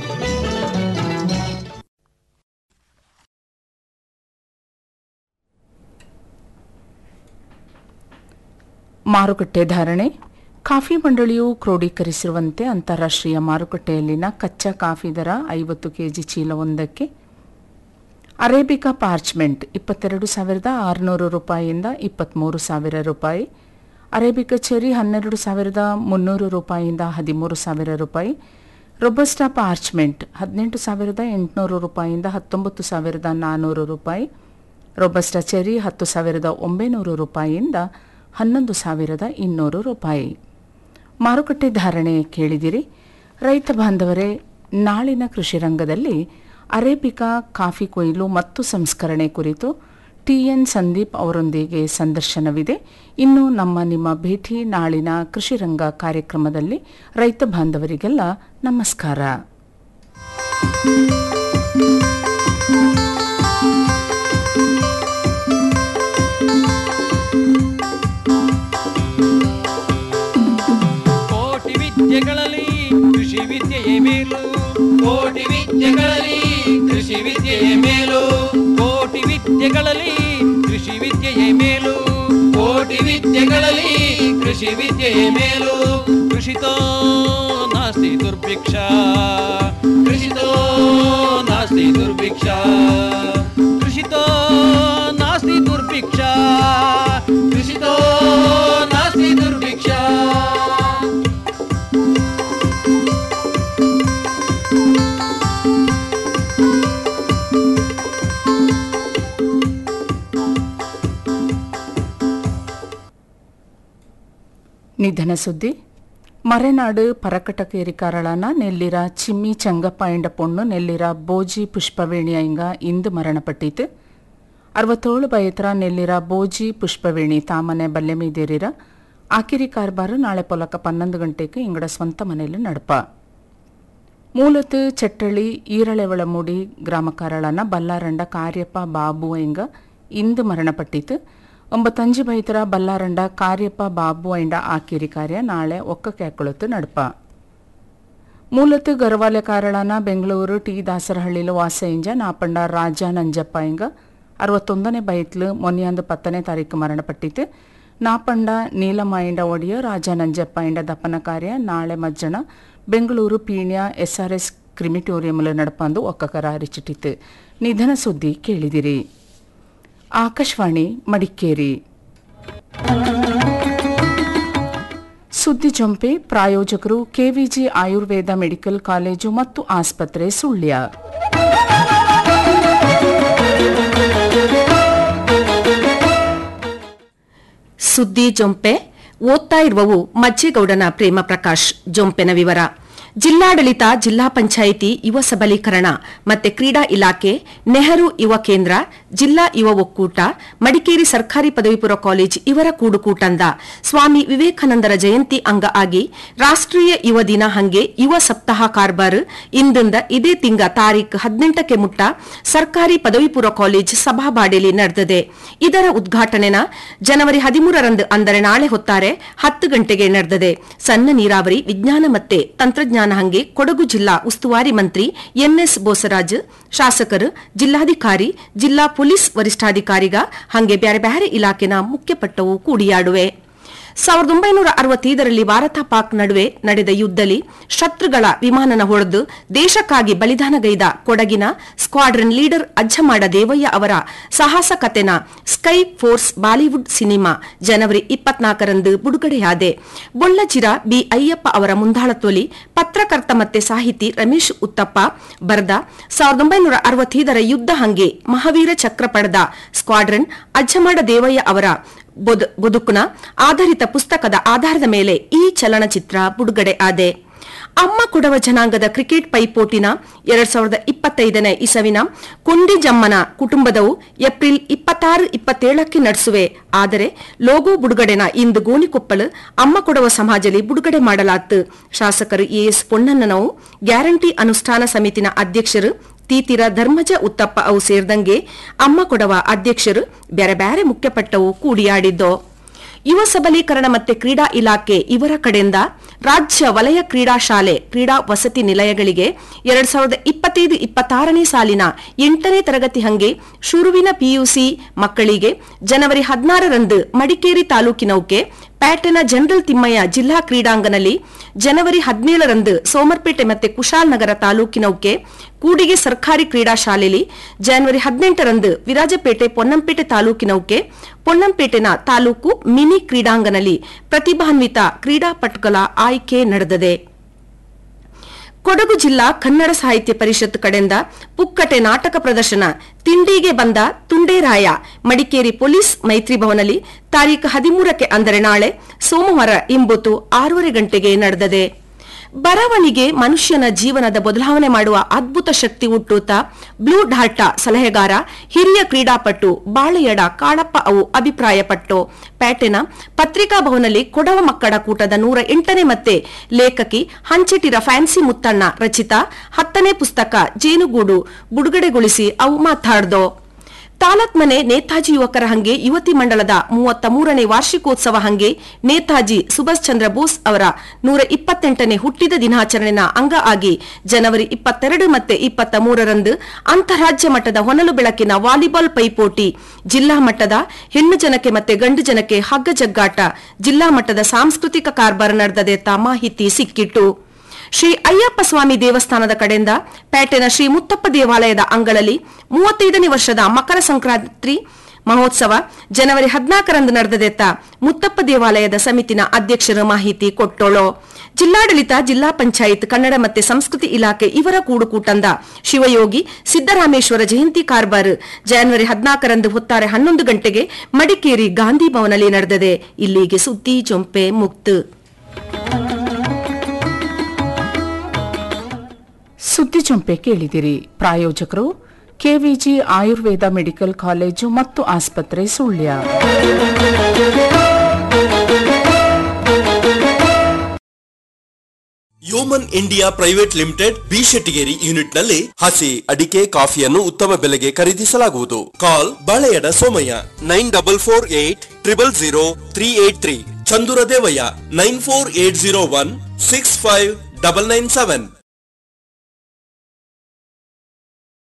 ಮಾರುಕಟ್ಟೆ ಧಾರಣೆ ಕಾಫಿ ಮಂಡಳಿಯು ಕ್ರೋಢೀಕರಿಸಿರುವಂತೆ ಅಂತಾರಾಷ್ಟ್ರೀಯ ಮಾರುಕಟ್ಟೆಯಲ್ಲಿನ ಕಚ್ಚಾ ಕಾಫಿ ದರ ಐವತ್ತು ಕೆಜಿ ಚೀಲವೊಂದಕ್ಕೆ ಅರೇಬಿಕಾ ಪಾರ್ಚ್ಮೆಂಟ್ ಇಪ್ಪತ್ತೆರಡು ಸಾವಿರದ ಆರುನೂರು ರೂಪಾಯಿಯಿಂದ ಇಪ್ಪತ್ತ್ಮೂರು ಸಾವಿರ ರೂಪಾಯಿ ಅರೇಬಿಕಾ ಚೆರಿ ಹನ್ನೆರಡು ಸಾವಿರದ ಮುನ್ನೂರು ರೂಪಾಯಿಯಿಂದ ಹದಿಮೂರು ಸಾವಿರ ರೂಪಾಯಿ ರೊಬಸ್ಟಾ ಪಾರ್ಚ್ಮೆಂಟ್ ಹದಿನೆಂಟು ಸಾವಿರದ ಎಂಟುನೂರು ರೂಪಾಯಿಯಿಂದ ಹತ್ತೊಂಬತ್ತು ಸಾವಿರದ ನಾನ್ನೂರು ರೂಪಾಯಿ ರೊಬಸ್ಟಾ ಚೆರಿ ಹತ್ತು ಸಾವಿರದ ಒಂಬೈನೂರು ರೂಪಾಯಿಯಿಂದ ಹನ್ನೊಂದು ಸಾವಿರದ ಇನ್ನೂರು ರೂಪಾಯಿ ಮಾರುಕಟ್ಟೆ ಧಾರಣೆ ಕೇಳಿದಿರಿ ರೈತ ಬಾಂಧವರೇ ನಾಳಿನ ಕೃಷಿ ರಂಗದಲ್ಲಿ ಅರೇಬಿಕಾ ಕಾಫಿ ಕೊಯ್ಲು ಮತ್ತು ಸಂಸ್ಕರಣೆ ಕುರಿತು ಟಿಎನ್ ಸಂದೀಪ್ ಅವರೊಂದಿಗೆ ಸಂದರ್ಶನವಿದೆ ಇನ್ನು ನಮ್ಮ ನಿಮ್ಮ ಭೇಟಿ ನಾಳಿನ ಕೃಷಿ ರಂಗ ಕಾರ್ಯಕ್ರಮದಲ್ಲಿ ರೈತ ಬಾಂಧವರಿಗೆಲ್ಲ ನಮಸ್ಕಾರ ಕೋಟಿ ವಿದ್ಯೆಗಳಲ್ಲಿ ಕೃಷಿ ವಿದ್ಯೆಯೇ ಮೇಲು ಕೋಟಿ ವಿದ್ಯೆಗಳಲ್ಲಿ ಕೃಷಿ ವಿದ್ಯೆಯೇ ಮೇಲು ಕೋಟಿ ವಿದ್ಯೆಗಳಲ್ಲಿ ಕೃಷಿ ವಿದ್ಯೆಯೇ ಮೇಲು ಕೋಟಿ ವಿದ್ಯೆಗಳಲ್ಲಿ ಕೃಷಿ ವಿದ್ಯೆಯೇ ಮೇಲು ಕೃಷಿತೋ ನಾಸ್ತಿ ದುರ್ಭಿಕ್ಷ ಕೃಷಿತೋ ನಾಸ್ತಿ ದುರ್ಭಿಕ್ಷ ಕೃಷಿತೋ ನಾಸ್ತಿ ದುರ್ಭಿಕ್ಷ ಕೃಷಿತೋ ನಾಸ್ತಿ ದುರ್ಭಿಕ್ಷ ನಿಧನ ಸುದ್ದಿ ಮರೆನಾಡು ಪರಕಟಕೇರಿ ಕಾರಳನ ನೆಲ್ಲಿರ ಚಿಮ್ಮಿ ಚಂಗಪ್ಪ ಎಂಡ ಪೊಣ್ಣು ನೆಲ್ಲಿರ ಬೋಜಿ ಪುಷ್ಪವೇಣಿ ಐಂಗ ಇಂದು ಮರಣಪಟ್ಟಿತು ಅರವತ್ತೇಳು ಬಯತ್ರ ನೆಲ್ಲಿರ ಬೋಜಿ ಪುಷ್ಪವೇಣಿ ತಾಮನೆ ಬಲ್ಲೆ ಮೀದೇರಿರ ಆಕಿರಿ ಕಾರ್ಬಾರು ನಾಳೆ ಪೊಲಕ ಪನ್ನೊಂದು ಗಂಟೆಗೆ ಇಂಗಡ ಸ್ವಂತ ಮನೆಯಲ್ಲಿ ನಡಪ ಮೂಲತು ಚಟ್ಟಳಿ ಈರಳೆವಳಮೂಡಿ ಗ್ರಾಮ ಕಾರಳನ ಬಲ್ಲಾರಂಡ ಕಾರ್ಯಪ್ಪ ಬಾಬು ಎಂಗ ಇಂದು ಮರಣಪಟ್ಟಿತು ಒಂಬತ್ತಂಜು ಬೈತರ ಬಲ್ಲಾರಂಡ ಕಾರ್ಯಪ್ಪ ಬಾಬು ಎಂಡ ಆಕಿರಿ ಕಾರ್ಯ ನಾಳೆ ಒಕ್ಕ ಕ್ಯಾಕೊಳತು ನಡಪ ಮೂಲತು ಗರವಾಲೆ ಕಾರಳನ ಬೆಂಗಳೂರು ಟಿ ದಾಸರಹಳ್ಳಿಲು ವಾಸ ಇಂಜ ನಾಪಂಡ ರಾಜ ನಂಜಪ್ಪ ಎಂಗ ಅರವತ್ತೊಂದನೇ ಬೈತ್ಲು ಮೊನ್ನೆಯಂದು ಪತ್ತನೇ ತಾರೀಕು ಮರಣಪಟ್ಟಿತು ನಾಪಂಡ ನೀಲಮಾಯಿಂಡ ಒಡೆಯ ರಾಜ ನಂಜಪ್ಪ ಎಂಡ ದಪ್ಪನ ಕಾರ್ಯ ನಾಳೆ ಮಜ್ಜನ ಬೆಂಗಳೂರು ಪೀಣ್ಯ ಎಸ್ಆರ್ಎಸ್ ಕ್ರಿಮಿಟೋರಿಯಂಲ ನಡಪಾಂದು ಒಕ್ಕಕರ ಅರಿಚಿಟ್ಟಿತು ನಿಧನ ಸುದ್ದಿ ಕೇಳಿದಿರಿ ಆಕಾಶವಾಣಿ ಮಡಿಕೇರಿ ಸುದ್ದಿ ಜಂಪೆ ಪ್ರಾಯೋಜಕರು ಕೆವಿಜಿ ಆಯುರ್ವೇದ ಮೆಡಿಕಲ್ ಕಾಲೇಜು ಮತ್ತು ಆಸ್ಪತ್ರೆ ಸುಳ್ಯ ಸುದ್ದಿ ಜೊಂಪೆ ಓದ್ತಾ ಇರುವವು ಮಜ್ಜೇಗೌಡನ ಪ್ರೇಮ ಪ್ರಕಾಶ್ ಜೊಂಪೆನ ವಿವರ ಜಿಲ್ಲಾಡಳಿತ ಜಿಲ್ಲಾ ಪಂಚಾಯಿತಿ ಯುವ ಸಬಲೀಕರಣ ಮತ್ತೆ ಕ್ರೀಡಾ ಇಲಾಖೆ ನೆಹರು ಯುವ ಕೇಂದ್ರ ಜಿಲ್ಲಾ ಯುವ ಒಕ್ಕೂಟ ಮಡಿಕೇರಿ ಸರ್ಕಾರಿ ಪದವಿ ಪೂರ್ವ ಕಾಲೇಜ್ ಇವರ ಕೂಡುಕೂಟಂದ ಸ್ವಾಮಿ ವಿವೇಕಾನಂದರ ಜಯಂತಿ ಅಂಗ ಆಗಿ ರಾಷ್ಟ್ರೀಯ ಯುವ ದಿನ ಹಂಗೆ ಯುವ ಸಪ್ತಾಹ ಕಾರ್ಬಾರ್ ಇಂದಿಂದ ಇದೇ ತಿಂಗ ತಾರೀಖ್ ಹದಿನೆಂಟಕ್ಕೆ ಮುಟ್ಟ ಸರ್ಕಾರಿ ಪದವಿ ಪೂರ್ವ ಕಾಲೇಜ್ ಸಭಾಬಾಡೆಲಿ ನಡೆದಿದೆ ಇದರ ಉದ್ಘಾಟನೆನ ಜನವರಿ ಹದಿಮೂರರಂದು ಅಂದರೆ ನಾಳೆ ಹೊತ್ತಾರೆ ಹತ್ತು ಗಂಟೆಗೆ ನಡೆದಿದೆ ಸಣ್ಣ ನೀರಾವರಿ ವಿಜ್ಞಾನ ಮತ್ತೆ ತಂತ್ರಜ್ಞಾನ ಹಂಗೆ ಕೊಡಗು ಜಿಲ್ಲಾ ಉಸ್ತುವಾರಿ ಮಂತ್ರಿ ಎನ್ಎಸ್ ಬೋಸರಾಜ್ ಶಾಸಕರು ಜಿಲ್ಲಾಧಿಕಾರಿ ಜಿಲ್ಲಾ ಪೊಲೀಸ್ ವರಿಷ್ಠಾಧಿಕಾರಿಗ ಹಂಗೆ ಬ್ಯಾರೆ ಬ್ಯಾರೆ ಇಲಾಖೆನ ಮುಖ್ಯಪಟ್ಟವು ಕೂಡಿಯಾಡುವೆ ಸಾವಿರದ ಒಂಬೈನೂರ ಅರವತ್ತೈದರಲ್ಲಿ ಭಾರತ ಪಾಕ್ ನಡುವೆ ನಡೆದ ಯುದ್ಧದಲ್ಲಿ ಶತ್ರುಗಳ ವಿಮಾನನ ಹೊಡೆದು ದೇಶಕ್ಕಾಗಿ ಬಲಿದಾನಗೈದ ಕೊಡಗಿನ ಸ್ಕ್ವಾಡ್ರನ್ ಲೀಡರ್ ಅಜ್ಜಮಾಡ ದೇವಯ್ಯ ಅವರ ಸಾಹಸ ಕಥೆನ ಸ್ಕೈ ಫೋರ್ಸ್ ಬಾಲಿವುಡ್ ಸಿನಿಮಾ ಜನವರಿ ಇಪ್ಪತ್ನಾಲ್ಕರಂದು ಬಿಡುಗಡೆಯಾದೆ ಬೊಳ್ಳಜಿರ ಬಿ ಅಯ್ಯಪ್ಪ ಅವರ ಮುಂದಾಳತ್ವಲಿ ಪತ್ರಕರ್ತ ಮತ್ತೆ ಸಾಹಿತಿ ರಮೇಶ್ ಉತ್ತಪ್ಪ ಬರೆದ ಸಾವಿರದ ಒಂಬೈನೂರ ಅರವತ್ತೈದರ ಯುದ್ಧ ಹಂಗೆ ಮಹಾವೀರ ಚಕ್ರ ಪಡೆದ ಸ್ಕ್ವಾಡ್ರನ್ ಅಜ್ಜಮಾಡ ದೇವಯ್ಯ ಅವರ ಬೊದ- ಬದುಕುನ ಆಧಾರಿತ ಪುಸ್ತಕದ ಆಧಾರದ ಮೇಲೆ ಈ ಚಲನಚಿತ್ರ ಬಿಡುಗಡೆ ಆದೆ ಅಮ್ಮ ಕೊಡವ ಜನಾಂಗದ ಕ್ರಿಕೆಟ್ ಪೈಪೋಟಿನ ಎರಡ್ ಸಾವಿರದ ಇಪ್ಪತ್ತೈದನೇ ಇಸವಿನ ಕುಂಡಿಜಮ್ಮನ ಕುಟುಂಬದವು ಏಪ್ರಿಲ್ ಇಪ್ಪತ್ತಾರು ಇಪ್ಪತ್ತೇಳಕ್ಕೆ ನಡೆಸುವೆ ಆದರೆ ಲೋಗೋ ಬಿಡುಗಡೆನ ಇಂದು ಗೋಣಿಕೊಪ್ಪಲು ಅಮ್ಮ ಕೊಡವ ಸಮಾಜಲಿ ಬಿಡುಗಡೆ ಮಾಡಲಾತು ಶಾಸಕರು ಎಎಸ್ ಪೊನ್ನಣ್ಣನವು ಗ್ಯಾರಂಟಿ ಅನುಷ್ಠಾನ ಸಮಿತಿನ ಅಧ್ಯಕ್ಷರು ತೀತಿರ ಧರ್ಮಜ ಉತ್ತಪ್ಪ ಅವು ಸೇರಿದಂಗೆ ಅಮ್ಮ ಕೊಡವ ಅಧ್ಯಕ್ಷರು ಬ್ಯಾರೆ ಬ್ಯಾರೆ ಮುಖ್ಯಪಟ್ಟವು ಕೂಡಿಯಾಡಿದ್ದು ಯುವ ಸಬಲೀಕರಣ ಮತ್ತೆ ಕ್ರೀಡಾ ಇಲಾಖೆ ಇವರ ಕಡೆಯಿಂದ ರಾಜ್ಯ ವಲಯ ಕ್ರೀಡಾ ಶಾಲೆ ಕ್ರೀಡಾ ವಸತಿ ನಿಲಯಗಳಿಗೆ ಎರಡ್ ಸಾವಿರದ ಇಪ್ಪತ್ತೈದು ಇಪ್ಪತ್ತಾರನೇ ಸಾಲಿನ ಎಂಟನೇ ತರಗತಿ ಹಂಗೆ ಶುರುವಿನ ಪಿಯುಸಿ ಮಕ್ಕಳಿಗೆ ಜನವರಿ ಹದಿನಾರರಂದು ಮಡಿಕೇರಿ ತಾಲೂಕಿನೌಕೆ ಪ್ಯಾಟೆನ ಜನರಲ್ ತಿಮ್ಮಯ್ಯ ಜಿಲ್ಲಾ ಕ್ರೀಡಾಂಗಣದಲ್ಲಿ ಜನವರಿ ಹದಿನೇಳರಂದು ಸೋಮರ್ಪೇಟೆ ಮತ್ತೆ ಕುಶಾಲನಗರ ತಾಲೂಕಿನೌಕೆ ಕೂಡಿಗೆ ಸರ್ಕಾರಿ ಕ್ರೀಡಾ ಶಾಲೆಯಲ್ಲಿ ಜನವರಿ ಹದಿನೆಂಟರಂದು ವಿರಾಜಪೇಟೆ ಪೊನ್ನಂಪೇಟೆ ತಾಲೂಕಿನೌಕೆ ಪೊನ್ನಂಪೇಟೆನ ತಾಲೂಕು ಮಿನಿ ಕ್ರೀಡಾಂಗಣದಲ್ಲಿ ಪ್ರತಿಭಾನ್ವಿತ ಕ್ರೀಡಾಪಟುಗಳ ಆಯ್ಕೆ ನಡೆದಿದೆ ಕೊಡಗು ಜಿಲ್ಲಾ ಕನ್ನಡ ಸಾಹಿತ್ಯ ಪರಿಷತ್ ಕಡೆಯಿಂದ ಪುಕ್ಕಟೆ ನಾಟಕ ಪ್ರದರ್ಶನ ತಿಂಡಿಗೆ ಬಂದ ತುಂಡೇರಾಯ ಮಡಿಕೇರಿ ಪೊಲೀಸ್ ಮೈತ್ರಿ ಭವನಲ್ಲಿ ತಾರೀಖು ಹದಿಮೂರಕ್ಕೆ ಅಂದರೆ ನಾಳೆ ಸೋಮವಾರ ಇಂಬೊತ್ತು ಆರೂವರೆ ಗಂಟೆಗೆ ನಡೆದಿದೆ ಬರವಣಿಗೆ ಮನುಷ್ಯನ ಜೀವನದ ಬದಲಾವಣೆ ಮಾಡುವ ಅದ್ಭುತ ಶಕ್ತಿ ಹುಟ್ಟುತ್ತ ಬ್ಲೂ ಡಾರ್ಟಾ ಸಲಹೆಗಾರ ಹಿರಿಯ ಕ್ರೀಡಾಪಟು ಬಾಳೆಯಡ ಕಾಳಪ್ಪ ಅವು ಅಭಿಪ್ರಾಯಪಟ್ಟು ಪ್ಯಾಟೆನ ಪತ್ರಿಕಾ ಭವನಲ್ಲಿ ಕೊಡವ ಮಕ್ಕಳ ಕೂಟದ ನೂರ ಎಂಟನೇ ಮತ್ತೆ ಲೇಖಕಿ ಹಂಚಿಟಿರ ಫ್ಯಾನ್ಸಿ ಮುತ್ತಣ್ಣ ರಚಿತ ಹತ್ತನೇ ಪುಸ್ತಕ ಜೇನುಗೂಡು ಬಿಡುಗಡೆಗೊಳಿಸಿ ಅವು ಮಾತಾಡ್ದೋ ತಾಲತ್ಮನೆ ನೇತಾಜಿ ಯುವಕರ ಹಂಗೆ ಯುವತಿ ಮಂಡಳದ ಮೂವತ್ತ ಮೂರನೇ ವಾರ್ಷಿಕೋತ್ಸವ ಹಂಗೆ ನೇತಾಜಿ ಸುಭಾಷ್ ಚಂದ್ರ ಬೋಸ್ ಅವರ ನೂರ ಇಪ್ಪತ್ತೆಂಟನೇ ಹುಟ್ಟಿದ ದಿನಾಚರಣೆನ ಅಂಗ ಆಗಿ ಜನವರಿ ಇಪ್ಪತ್ತೆರಡು ಮತ್ತೆ ಇಪ್ಪತ್ತ ಮೂರರಂದು ಅಂತಾರಾಜ್ಯ ಮಟ್ಟದ ಹೊನಲು ಬೆಳಕಿನ ವಾಲಿಬಾಲ್ ಪೈಪೋಟಿ ಜಿಲ್ಲಾ ಮಟ್ಟದ ಹೆಣ್ಣು ಜನಕ್ಕೆ ಮತ್ತೆ ಗಂಡು ಜನಕ್ಕೆ ಹಗ್ಗ ಜಗ್ಗಾಟ ಜಿಲ್ಲಾ ಮಟ್ಟದ ಸಾಂಸ್ಕೃತಿಕ ಕಾರ್ಬಾರ್ ನಡೆದದೆ ತ ಮಾಹಿತಿ ಸಿಕ್ಕಿಟ್ಟು ಶ್ರೀ ಅಯ್ಯಪ್ಪ ಸ್ವಾಮಿ ದೇವಸ್ಥಾನದ ಕಡೆಯಿಂದ ಪ್ಯಾಟೆನ ಶ್ರೀ ಮುತ್ತಪ್ಪ ದೇವಾಲಯದ ಅಂಗಳಲ್ಲಿ ಮೂವತ್ತೈದನೇ ವರ್ಷದ ಮಕರ ಸಂಕ್ರಾಂತಿ ಮಹೋತ್ಸವ ಜನವರಿ ಹದಿನಾಲ್ಕರಂದು ನಡೆದದೆತ್ತ ಮುತ್ತಪ್ಪ ದೇವಾಲಯದ ಸಮಿತಿನ ಅಧ್ಯಕ್ಷರ ಮಾಹಿತಿ ಕೊಟ್ಟೋಳು ಜಿಲ್ಲಾಡಳಿತ ಜಿಲ್ಲಾ ಪಂಚಾಯತ್ ಕನ್ನಡ ಮತ್ತೆ ಸಂಸ್ಕೃತಿ ಇಲಾಖೆ ಇವರ ಕೂಡುಕೂಟಂದ ಶಿವಯೋಗಿ ಸಿದ್ದರಾಮೇಶ್ವರ ಜಯಂತಿ ಕಾರ್ಬಾರ್ ಜನವರಿ ಹದಿನಾಲ್ಕರಂದು ಹೊತ್ತಾರೆ ಹನ್ನೊಂದು ಗಂಟೆಗೆ ಮಡಿಕೇರಿ ಗಾಂಧಿ ಭವನಲ್ಲಿ ನಡೆದಿದೆ ಇಲ್ಲಿಗೆ ಸುದ್ದಿ ಜೊಂಪೆ ಮುಕ್ತು ಸುದ್ದಿ ಚುಂಪೆ ಕೇಳಿದಿರಿ ಪ್ರಾಯೋಜಕರು ಕೆವಿಜಿ ಆಯುರ್ವೇದ ಮೆಡಿಕಲ್ ಕಾಲೇಜು ಮತ್ತು ಆಸ್ಪತ್ರೆ Sullia Yeoman India private limited B Shettigeri unit ನಲ್ಲಿ ಹಸಿ ಅಡಿಕೆ ಕಾಫಿಯನ್ನು ಉತ್ತಮ ಬೆಲೆಗೆ ಖರೀದಿಸಲಾಗುವುದು call Baleyada Somaiah nine double four eight triple zero three eight three Chandura Devaiah nine four eight zero one six five double nine seven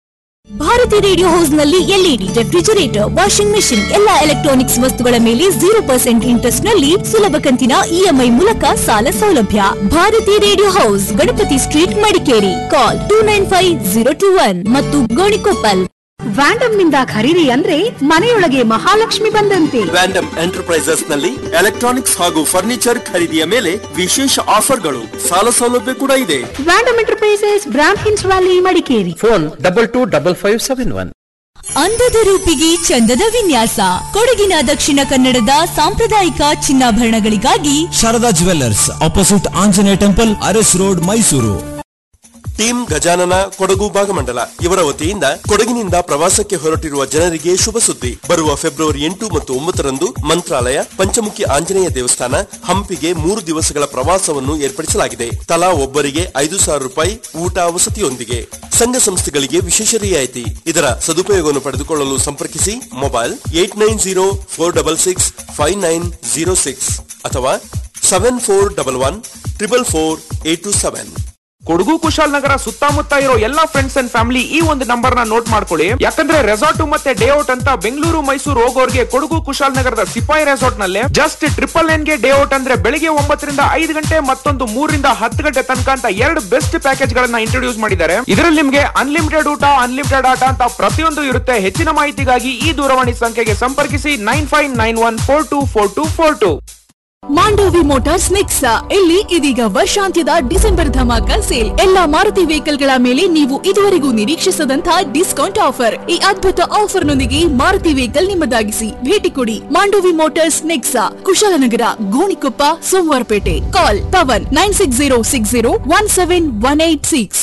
Bharathi radio house ನಲ್ಲಿ ಎಲ್ಇಡಿ ರೆಫ್ರಿಜರೇಟರ್ ವಾಷಿಂಗ್ ಮೆಷಿನ್ ಎಲ್ಲಾ electronics ವಸ್ತುಗಳ ಮೇಲೆ ಜೀರೋ ಪರ್ಸೆಂಟ್ ಇಂಟ್ರೆಸ್ಟ್ ನಲ್ಲಿ ಸುಲಭ ಕಂತಿನ ಇಎಂಐ ಮೂಲಕ ಸಾಲ ಸೌಲಭ್ಯ Bharathi radio house Ganapathi street Madikeri call two nine five zero two one ಮತ್ತು ಗೋಣಿಕೊಪ್ಪಲ್ ವ್ಯಾಂಡಮ್ ನಿಂದ ಖರೀದಿ ಅಂದ್ರೆ ಮನೆಯೊಳಗೆ ಮಹಾಲಕ್ಷ್ಮಿ ಬಂದಂತೆ ವ್ಯಾಂಡಮ್ ಎಂಟರ್ಪ್ರೈಸಸ್ ನಲ್ಲಿ ಎಲೆಕ್ಟ್ರಾನಿಕ್ಸ್ ಹಾಗೂ ಫರ್ನಿಚರ್ ಖರೀದಿಯ ಮೇಲೆ ವಿಶೇಷ ಆಫರ್ಗಳು ಸಾಲ ಸೌಲಭ್ಯ ಕೂಡ ಇದೆ ವ್ಯಾಂಡಮ್ ಎಂಟರ್ಪ್ರೈಸಸ್ ಬ್ರಾಂಡ್ ಹಿನ್ಸ್ valley Madikeri phone double two double five seven one ಅಂದದ ರೂಪಿಗೆ ಚಂದದ ವಿನ್ಯಾಸ ಕೊಡಗಿನ ದಕ್ಷಿಣ ಕನ್ನಡದ ಸಾಂಪ್ರದಾಯಿಕ ಚಿನ್ನಾಭರಣಗಳಿಗಾಗಿ Sharada jewellers opposite Anjaneya temple Aras road Mysuru team Gajanana Kodagu Bhagamandala ಇವರ ವತಿಯಿಂದ ಕೊಡಗಿನಿಂದ ಪ್ರವಾಸಕ್ಕೆ ಹೊರಟಿರುವ ಜನರಿಗೆ ಶುಭ ಸುದ್ದಿ ಬರುವ ಫೆಬ್ರವರಿ ಎಂಟು ಮತ್ತು ಒಂಬತ್ತರಂದು ಮಂತ್ರಾಲಯ ಪಂಚಮುಖಿ ಆಂಜನೇಯ ದೇವಸ್ಥಾನ ಹಂಪಿಗೆ ಮೂರು ದಿವಸಗಳ ಪ್ರವಾಸವನ್ನು ಏರ್ಪಡಿಸಲಾಗಿದೆ ತಲಾ ಒಬ್ಬರಿಗೆ ಐದು ಸಾವಿರ ರೂಪಾಯಿ ಊಟ ವಸತಿಯೊಂದಿಗೆ ಸಂಘ ಸಂಸ್ಥೆಗಳಿಗೆ ವಿಶೇಷ ರಿಯಾಯಿತಿ ಇದರ ಸದುಪಯೋಗವನ್ನು ಪಡೆದುಕೊಳ್ಳಲು ಸಂಪರ್ಕಿಸಿ mobile eight nine zero four double six five nine zero six ಅಥವಾ seven four double one triple four eight two seven Kodagu Kushalanagar ಸುತ್ತಮುತ್ತ ಇರೋ ಎಲ್ಲಾ ಫ್ರೆಂಡ್ಸ್ ಅಂಡ್ ಫ್ಯಾಮಿಲಿ ಈ ಒಂದು ನಂಬರ್ ನ ನೋಟ್ ಮಾಡ್ಕೊಳ್ಳಿ ಯಾಕಂದ್ರೆ ರೆಸಾರ್ಟ್ ಮತ್ತೆ ಡೇ ಔಟ್ ಅಂತ ಬೆಂಗಳೂರು ಮೈಸೂರು ಹೋಗೋರ್ಗೆ ಕೊಡಗು ಕುಶಾಲನಗರದ ಸಿಪಾಯಿ ರೆಸಾರ್ಟ್ ನಲ್ಲಿ ಜಸ್ಟ್ ಟ್ರಿಪಲ್ ಎನ್ ಗೆ ಡೇ ಔಟ್ ಅಂದ್ರೆ ಬೆಳಿಗ್ಗೆ ಒಂಬತ್ತರಿಂದ ಐದು ಗಂಟೆ ಮತ್ತೊಂದು ಮೂರರಿಂದ ಹತ್ತು ಗಂಟೆ ತನಕ ಅಂತ ಎರಡು ಬೆಸ್ಟ್ ಪ್ಯಾಕೇಜ್ ಗಳನ್ನ ಇಂಟ್ರೊಡ್ಯೂಸ್ ಮಾಡಿದ್ದಾರೆ ಇದರಲ್ಲಿ ನಿಮ್ಗೆ ಅನ್ಲಿಮಿಟೆಡ್ ಊಟ ಅನ್ಲಿಮಿಟೆಡ್ ಆಟ ಅಂತ ಪ್ರತಿಯೊಂದು ಇರುತ್ತೆ ಹೆಚ್ಚಿನ ಮಾಹಿತಿಗಾಗಿ ಈ ದೂರವಾಣಿ ಸಂಖ್ಯೆಗೆ ಸಂಪರ್ಕಿಸಿ nine five nine one four two four two four two Mandovi motors Nexa ಇಲ್ಲಿ ಇದೀಗ ವರ್ಷಾಂತ್ಯದ ಡಿಸೆಂಬರ್ ಧಮಾಕ ಸೇಲ್ ಎಲ್ಲಾ ಮಾರುತಿ ವೆಹಿಕಲ್ ಗಳ ಮೇಲೆ ನೀವು ಇದುವರೆಗೂ ನಿರೀಕ್ಷಿಸದಂತಹ ಡಿಸ್ಕೌಂಟ್ ಆಫರ್ ಈ ಅದ್ಭುತ ಆಫರ್ ನೊಂದಿಗೆ ಮಾರುತಿ ವೆಹಿಕಲ್ ನಿಮ್ಮದಾಗಿಸಿ ಭೇಟಿ ಕೊಡಿ Mandovi motors Nexa Kushalanagar Gonikoppa Somwarpet call Pavan nine six zero six zero one seven one eight six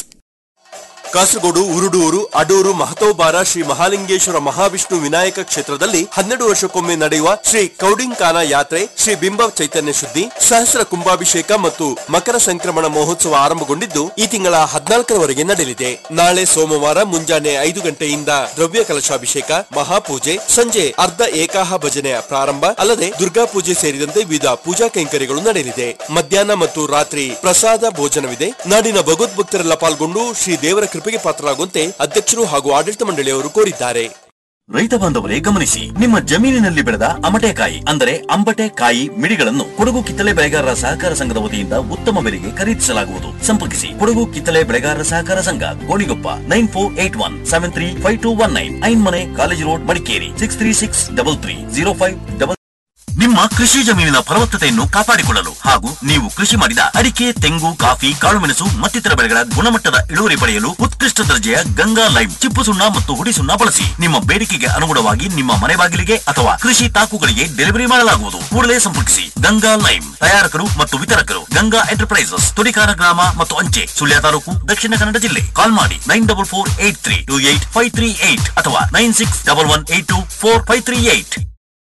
Kasaragod Urudur Adur Mahatobhara Shri Mahalingeshwara Mahavishnu Vinayaka ಕ್ಷೇತ್ರದಲ್ಲಿ ಹನ್ನೆರಡು ವರ್ಷಕ್ಕೊಮ್ಮೆ ನಡೆಯುವ ಶ್ರೀ ಕೌಡಿಂಕಾನ ಯಾತ್ರೆ ಶ್ರೀ ಬಿಂಬ ಚೈತನ್ಯ ಶುದ್ಧಿ ಸಹಸ್ರ ಕುಂಭಾಭಿಷೇಕ ಮತ್ತು ಮಕರ ಸಂಕ್ರಮಣ ಮಹೋತ್ಸವ ಆರಂಭಗೊಂಡಿದ್ದು ಈ ತಿಂಗಳ ಹದಿನಾಲ್ಕರವರೆಗೆ ನಡೆಯಲಿದೆ ನಾಳೆ ಸೋಮವಾರ ಮುಂಜಾನೆ ಐದು ಗಂಟೆಯಿಂದ ದ್ರವ್ಯ ಕಲಶಾಭಿಷೇಕ ಮಹಾಪೂಜೆ ಸಂಜೆ ಅರ್ಧ ಏಕಾಹ ಭಜನೆಯ ಪ್ರಾರಂಭ ಅಲ್ಲದೆ ದುರ್ಗಾ ಪೂಜೆ ಸೇರಿದಂತೆ ವಿವಿಧ ಪೂಜಾ ಕೈಂಕರ್ಯಗಳು ನಡೆಯಲಿದೆ ಮಧ್ಯಾಹ್ನ ಮತ್ತು ರಾತ್ರಿ ಪ್ರಸಾದ ಭೋಜನವಿದೆ ನಾಡಿನ ಭಗವದ್ಭಕ್ತರೆಲ್ಲ ಪಾಲ್ಗೊಂಡು ಶ್ರೀ ದೇವರ ಕೃಪೆಗೆ ಪಾತ್ರರಾಗುವಂತೆ ಅಧ್ಯಕ್ಷರು ಹಾಗೂ ಆಡಳಿತ ಮಂಡಳಿಯವರು ಕೋರಿದ್ದಾರೆ ರೈತ ಬಾಂಧವರೇ ಗಮನಿಸಿ ನಿಮ್ಮ ಜಮೀನಿನಲ್ಲಿ ಬೆಳೆದ ಅಮಟೆಕಾಯಿ ಅಂದರೆ ಅಂಬಟೆ ಕಾಯಿ ಮಿಡಿಗಳನ್ನು ಕೊಡಗು ಕಿತ್ತಳೆ ಬೆಳೆಗಾರರ ಸಹಕಾರ ಸಂಘದ ವತಿಯಿಂದ ಉತ್ತಮ ಬೆಲೆಗೆ ಖರೀದಿಸಲಾಗುವುದು ಸಂಪರ್ಕಿಸಿ ಕೊಡಗು ಕಿತ್ತಳೆ ಬೆಳೆಗಾರರ ಸಹಕಾರ ಸಂಘ Gonikoppa nine four eight one seven three five two one nine ಐನ್ ಮನೆ college road Madikeri six three six double three zero five double ನಿಮ್ಮ ಕೃಷಿ ಜಮೀನಿನ ಫಲವತ್ತತೆಯನ್ನು ಕಾಪಾಡಿಕೊಳ್ಳಲು ಹಾಗೂ ನೀವು ಕೃಷಿ ಮಾಡಿದ ಅಡಿಕೆ ತೆಂಗು ಕಾಫಿ ಕಾಳುಮೆಣಸು ಮತ್ತಿತರ ಬೆಳೆಗಳ ಗುಣಮಟ್ಟದ ಇಳುವರಿ ಪಡೆಯಲು ಉತ್ಕೃಷ್ಟ ದರ್ಜೆಯ ಗಂಗಾ ಲೈವ್ ಚಿಪ್ಪು ಸುಣ್ಣ ಮತ್ತು ಹುಡಿ ಸುಣ್ಣ ಬಳಸಿ ನಿಮ್ಮ ಬೇಡಿಕೆಗೆ ಅನುಗುಣವಾಗಿ ನಿಮ್ಮ ಮನೆ ಬಾಗಿಲಿಗೆ ಅಥವಾ ಕೃಷಿ ತಾಕುಗಳಿಗೆ ಡೆಲಿವರಿ ಮಾಡಲಾಗುವುದು ಕೂಡಲೇ ಸಂಪರ್ಕಿಸಿ ಗಂಗಾ ಲೈವ್ ತಯಾರಕರು ಮತ್ತು ವಿತರಕರು ಗಂಗಾ ಎಂಟರ್ಪ್ರೈಸಸ್ ತುಡಿಕಾರ ಗ್ರಾಮ ಮತ್ತು ಅಂಚೆ ಸುಳ್ಯ ತಾಲೂಕು ದಕ್ಷಿಣ ಕನ್ನಡ ಜಿಲ್ಲೆ ಕಾಲ್ ಮಾಡಿ nine double four eight three two eight five three eight ಅಥವಾ nine six double one eight two four five three eight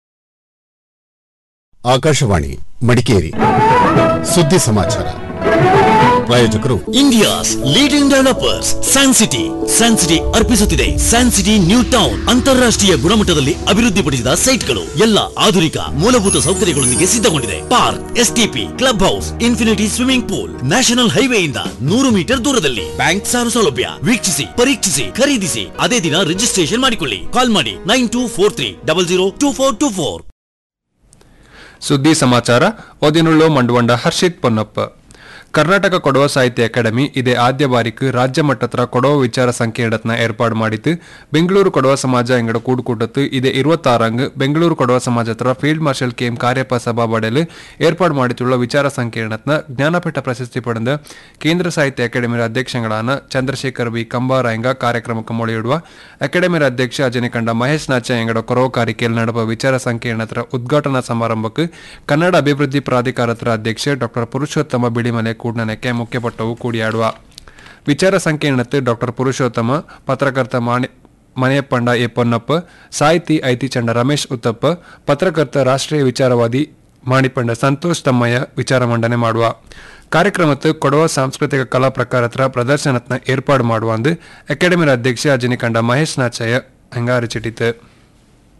Akashvani Madikeri ಸುದ್ದಿ ಸಮಾಚಾರ ಪ್ರಾಯೋಜಕರು India's leading developers San City San City ಅರ್ಪಿಸುತ್ತಿದೆ ಸ್ಯಾನ್ ಸಿಟಿ ನ್ಯೂ ಟೌನ್ ಅಂತಾರಾಷ್ಟ್ರೀಯ ಗುಣಮಟ್ಟದಲ್ಲಿ ಅಭಿವೃದ್ಧಿಪಡಿಸಿದ ಸೈಟ್ಗಳು ಎಲ್ಲ ಆಧುನಿಕ ಮೂಲಭೂತ ಸೌಕರ್ಯಗಳೊಂದಿಗೆ ಸಿದ್ಧಗೊಂಡಿದೆ park STP club house infinity swimming pool national ಹೈವೇಯಿಂದ ನೂರು ಮೀಟರ್ ದೂರದಲ್ಲಿ ಬ್ಯಾಂಕ್ ಸಾಲ ಸೌಲಭ್ಯ ವೀಕ್ಷಿಸಿ ಪರೀಕ್ಷಿಸಿ ಖರೀದಿಸಿ ಅದೇ ದಿನ ರಿಜಿಸ್ಟ್ರೇಷನ್ ಮಾಡಿಕೊಳ್ಳಿ ಕಾಲ್ ಮಾಡಿ nine two four three double zero two four two four ಸುದ್ದಿ ಸಮಾಚಾರ ಓದಿನುಳ್ಳು ಮಂಡುವಂಡ ಹರ್ಷಿತ್ ಪೊನ್ನಪ್ಪ ಕರ್ನಾಟಕ ಕೊಡವ ಸಾಹಿತ್ಯ ಅಕಾಡೆಮಿ ಇದೇ ಆದ್ಯ ಬಾರಿಕ್ ರಾಜ್ಯ ಮಟ್ಟತ್ರ ಕೊಡವ ವಿಚಾರ ಸಂಕಿರಣತ್ನ ಏರ್ಪಾಡು ಮಾಡಿತ್ತು ಬೆಂಗಳೂರು ಕೊಡವ ಸಮಾಜ ಎಂಗಡ ಕೂಡುಕೂಟತ್ತು ಇದೇ இருபத்தாறாங்கு ಬೆಂಗಳೂರು ಕೊಡವ ಸಮಾಜ ಹತ್ರ field marshal K M Cariappa ಸಭಾ ಬಡಲು ಏರ್ಪಾಡು ಮಾಡಿituள்ள ವಿಚಾರ ಸಂಕಿರಣತ್ನ ಜ್ಞಾನಪೀಠ ಪ್ರಶಸ್ತಿ ಪಡೆದ ಕೇಂದ್ರ ಸಾಹಿತ್ಯ ಅಕಾಡೆಮಿ ಅಧ್ಯಕ್ಷಗಳಾன ಚಂದ್ರಶೇಖರ್ ಬಿ ಕಂಬಾರಾಯಂಗ ಕಾರ್ಯಕ್ರಮಕ್ಕೆ ಮೊಳೆಯಿಡುವ ಅಕಾಡೆಮಿ ಅಧ್ಯಕ್ಷ ಅಜನಿಕಂಡ ಮಹೇಶ್ ನಾಚ ಎಂಗಡ ಕೊರವಕಾರಿಕೆಯಲ್ಲಿ ನಡೆಯುವ ವಿಚಾರ ಸಂಕಿರಣತ್ರ ಉದ್ಘಾಟನಾ ಸಮಾರಂಭಕ್ಕೆ ಕನ್ನಡ ಅಭಿವೃದ್ಧಿ ಪ್ರಾಧಿಕಾರತ್ರ ಅಧ್ಯಕ್ಷ ಡಾಕ್ಟರ್ ಪುರುಷೋತ್ತಮ ಬಿಳಿಮಲೆ ಕೂಡ್ನನಕ್ಕೆ ಮುಖ್ಯಪಟ್ಟವು ಕೂಡಿಯಾಡುವ ವಿಚಾರ ಸಂಕಿರಣತ್ತು ಡಾಕ್ಟರ್ ಪುರುಷೋತ್ತಮ ಪತ್ರಕರ್ತ ಮಾಣಿ ಮನೆಯಪ್ಪಂಡ ಎ ಪೊನ್ನಪ್ಪ ಸಾಹಿತಿ ಐತಿಚಂಡ ರಮೇಶ್ ಉತ್ತಪ್ಪ ಪತ್ರಕರ್ತ ರಾಷ್ಟ್ರೀಯ ವಿಚಾರವಾದಿ ಮಾಣಿಪಂಡ ಸಂತೋಷ್ ತಮ್ಮಯ್ಯ ವಿಚಾರ ಮಂಡನೆ ಮಾಡುವ ಕಾರ್ಯಕ್ರಮತ್ತು ಕೊಡವ ಸಾಂಸ್ಕೃತಿಕ ಕಲಾ ಪ್ರಕಾರತ್ರ ಪ್ರದರ್ಶನತ್ನ ಏರ್ಪಾಡು ಮಾಡುವ ಅಂದು ಅಕಾಡೆಮಿ ಅಧ್ಯಕ್ಷ ಅಜನಿಕಂಡ ಮಹೇಶ್ ನಾಚಯ್ಯ ಅಂಗಾರಿಚಿಟಿತು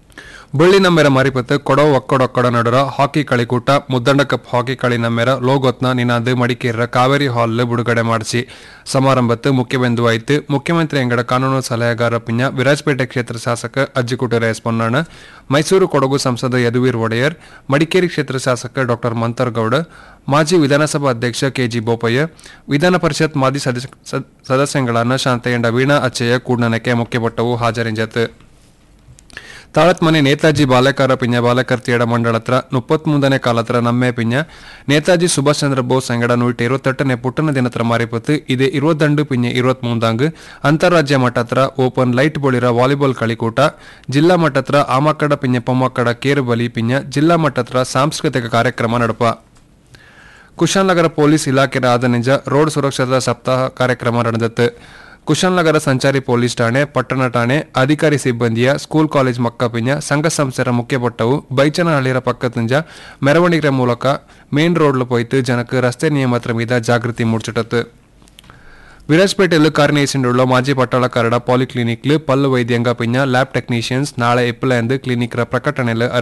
ಬಳ್ಳಿ ನಮ್ಮೆರ ಮರಿಪತ್ತು ಕೊಡೋ ಒಕ್ಕಡೊಕ್ಕಡ ನಡುರ ಹಾಕಿ ಕಳಿಕೂಟ ಮುದ್ದಂಡ ಕಪ್ ಹಾಕಿ ಕಳಿ ನಮ್ಮೆರ ಲೋಗೋತ್ನ ನಿನಾದು ಮಡಿಕೇರಿಯ ಕಾವೇರಿ ಹಾಲ್ ಬಿಡುಗಡೆ ಮಾಡಿಸಿ ಸಮಾರಂಭತ್ತು ಮುಖ್ಯ ಬಿಂದುವಾಯಿತು ಮುಖ್ಯಮಂತ್ರಿ ಎಂಗಡ ಕಾನೂನು ಸಲಹೆಗಾರ ಪಿಂಜ ವಿರಾಜಪೇಟೆ ಕ್ಷೇತ್ರ ಶಾಸಕ ಅಜ್ಜಿಕುಟೀರ ಎಸ್ ಪೊನ್ನಣ್ಣ ಮೈಸೂರು ಕೊಡಗು ಸಂಸದ ಯದುವೀರ್ ಒಡೆಯರ್ ಮಡಿಕೇರಿ ಕ್ಷೇತ್ರ ಶಾಸಕ ಡಾಕ್ಟರ್ ಮಂತರ್ಗೌಡ ಮಾಜಿ ವಿಧಾನಸಭಾ ಅಧ್ಯಕ್ಷ ಕೆಜಿ ಬೋಪಯ್ಯ ವಿಧಾನ ಪರಿಷತ್ ಮಾಜಿ ಸದಸ್ಯ ಸದ್- ಸದಸ್ಯಗಳಾன ಶಾಂತಯ್ಯಂಡ ವೀಣಾ ಅಚ್ಚಯ್ಯ ಕೂಡ್ನನಕ್ಕೆ ಮುಖ್ಯಪಟ್ಟವು ಹಾಜರಿಂಜತ್ ತಾಳತ್ಮನೆ ನೇತಾಜಿ ಬಾಲಕಾರ ಪಿಂಜ ಬಾಲಕರ್ತಿಯಡ ಮಂಡಳತ್ರ ಮುಪ್ಪತ್ಮೂಂದನೇ ಕಾಲತ್ರ ನಮ್ಮೆ ಪಿಂಜ ನೇತಾಜಿ ಸುಭಾಷ್ ಚಂದ್ರ ಬೋಸ್ ಎಂಗಡ ನೂಟ இருபத்தெட்டನೇ ಪುಟ್ಟನ ದಿನತ್ರ ಮಾರಿಪತ್ತು ಇದೇ இருபத்தண்டு ಪಿಂಜ இருபತ್ಮೂಂದಾಂಗ್ ಅಂತಾರಾಜ್ಯ ಮಟ್ಟತ್ರ ಓಪನ್ ಲೈಟ್ ಬೊಳಿರ ವಾಲಿಬಾಲ್ ಕಳಿಕೂಟ ಜಿಲ್ಲಾ ಮಟ್ಟತ್ರ ಆಮಕ್ಕಡ ಪಿಂಜ ಪೊಮ್ಮಕ್ಕಡ ಕೇರು ಬಲಿ ಪಿಂಜ ಜಿಲ್ಲಾ ಮಟ್ಟತ್ರ ಸಾಂಸ್ಕೃತಿಕ ಕಾರ್ಯಕ್ರಮ ನಡಪ ಕುಶಾಲನಗರ ಪೊಲೀಸ್ ಇಲಾಖೆಯ ಆದನಿಂದ ರೋಡ್ ಸುರಕ್ಷತಾ ಸಪ್ತಾಹ ಕಾರ್ಯಕ್ರಮ ನಡೆದತ್ತು ಕುಶಾಲನಗರ ಸಂಚಾರಿ ಪೊಲೀಸ್ ಠಾಣೆ ಪಟ್ಟಣ ಠಾಣೆ ಅಧಿಕಾರಿ ಸಿಬ್ಬಂದಿಯ ಸ್ಕೂಲ್ ಕಾಲೇಜ್ ಮಕ್ಕಪಿಂಜ ಸಂಘ ಸಂಸ್ಥೆರ ಮುಖ್ಯ ಪಟ್ಟವು ಬೈಚನಹಳ್ಳಿರ ಪಕ್ಕದಿಂಜ ಮೆರವಣಿಗೆ ಮೂಲಕ ಮೇನ್ ರೋಡ್ಲು ಪೋಯ್ತು ಜನಕ್ಕೆ ರಸ್ತೆ ನಿಯಮತ್ರ ಮೀದ ಜಾಗೃತಿ ಮೂಡ್ಚಿಟ್ಟತ್ತು ವಿರಾಜ್ಪೇಟೆಯಲ್ಲಿ ಕಾರ್ಯನಿರ್ವಹಿಸಿರುವ ಮಾಜಿ ಪಟ್ಟಾಳಕಾರರ ಪಾಲಿಕ್ಲಿನಿಕ್ಲು ಪಲ್ಲು ವೈದ್ಯಂಗ ಪಿಂಜ ಲ್ಯಾಬ್ ಟೆಕ್ನೀಷಿಯನ್ಸ್ ನಾಳೆ ಎಪ್ಪಲ ಎಂದು ಕ್ಲಿನಿಕ್ರ ಪ್ರಕಟಣೆಯಲ್ಲಿ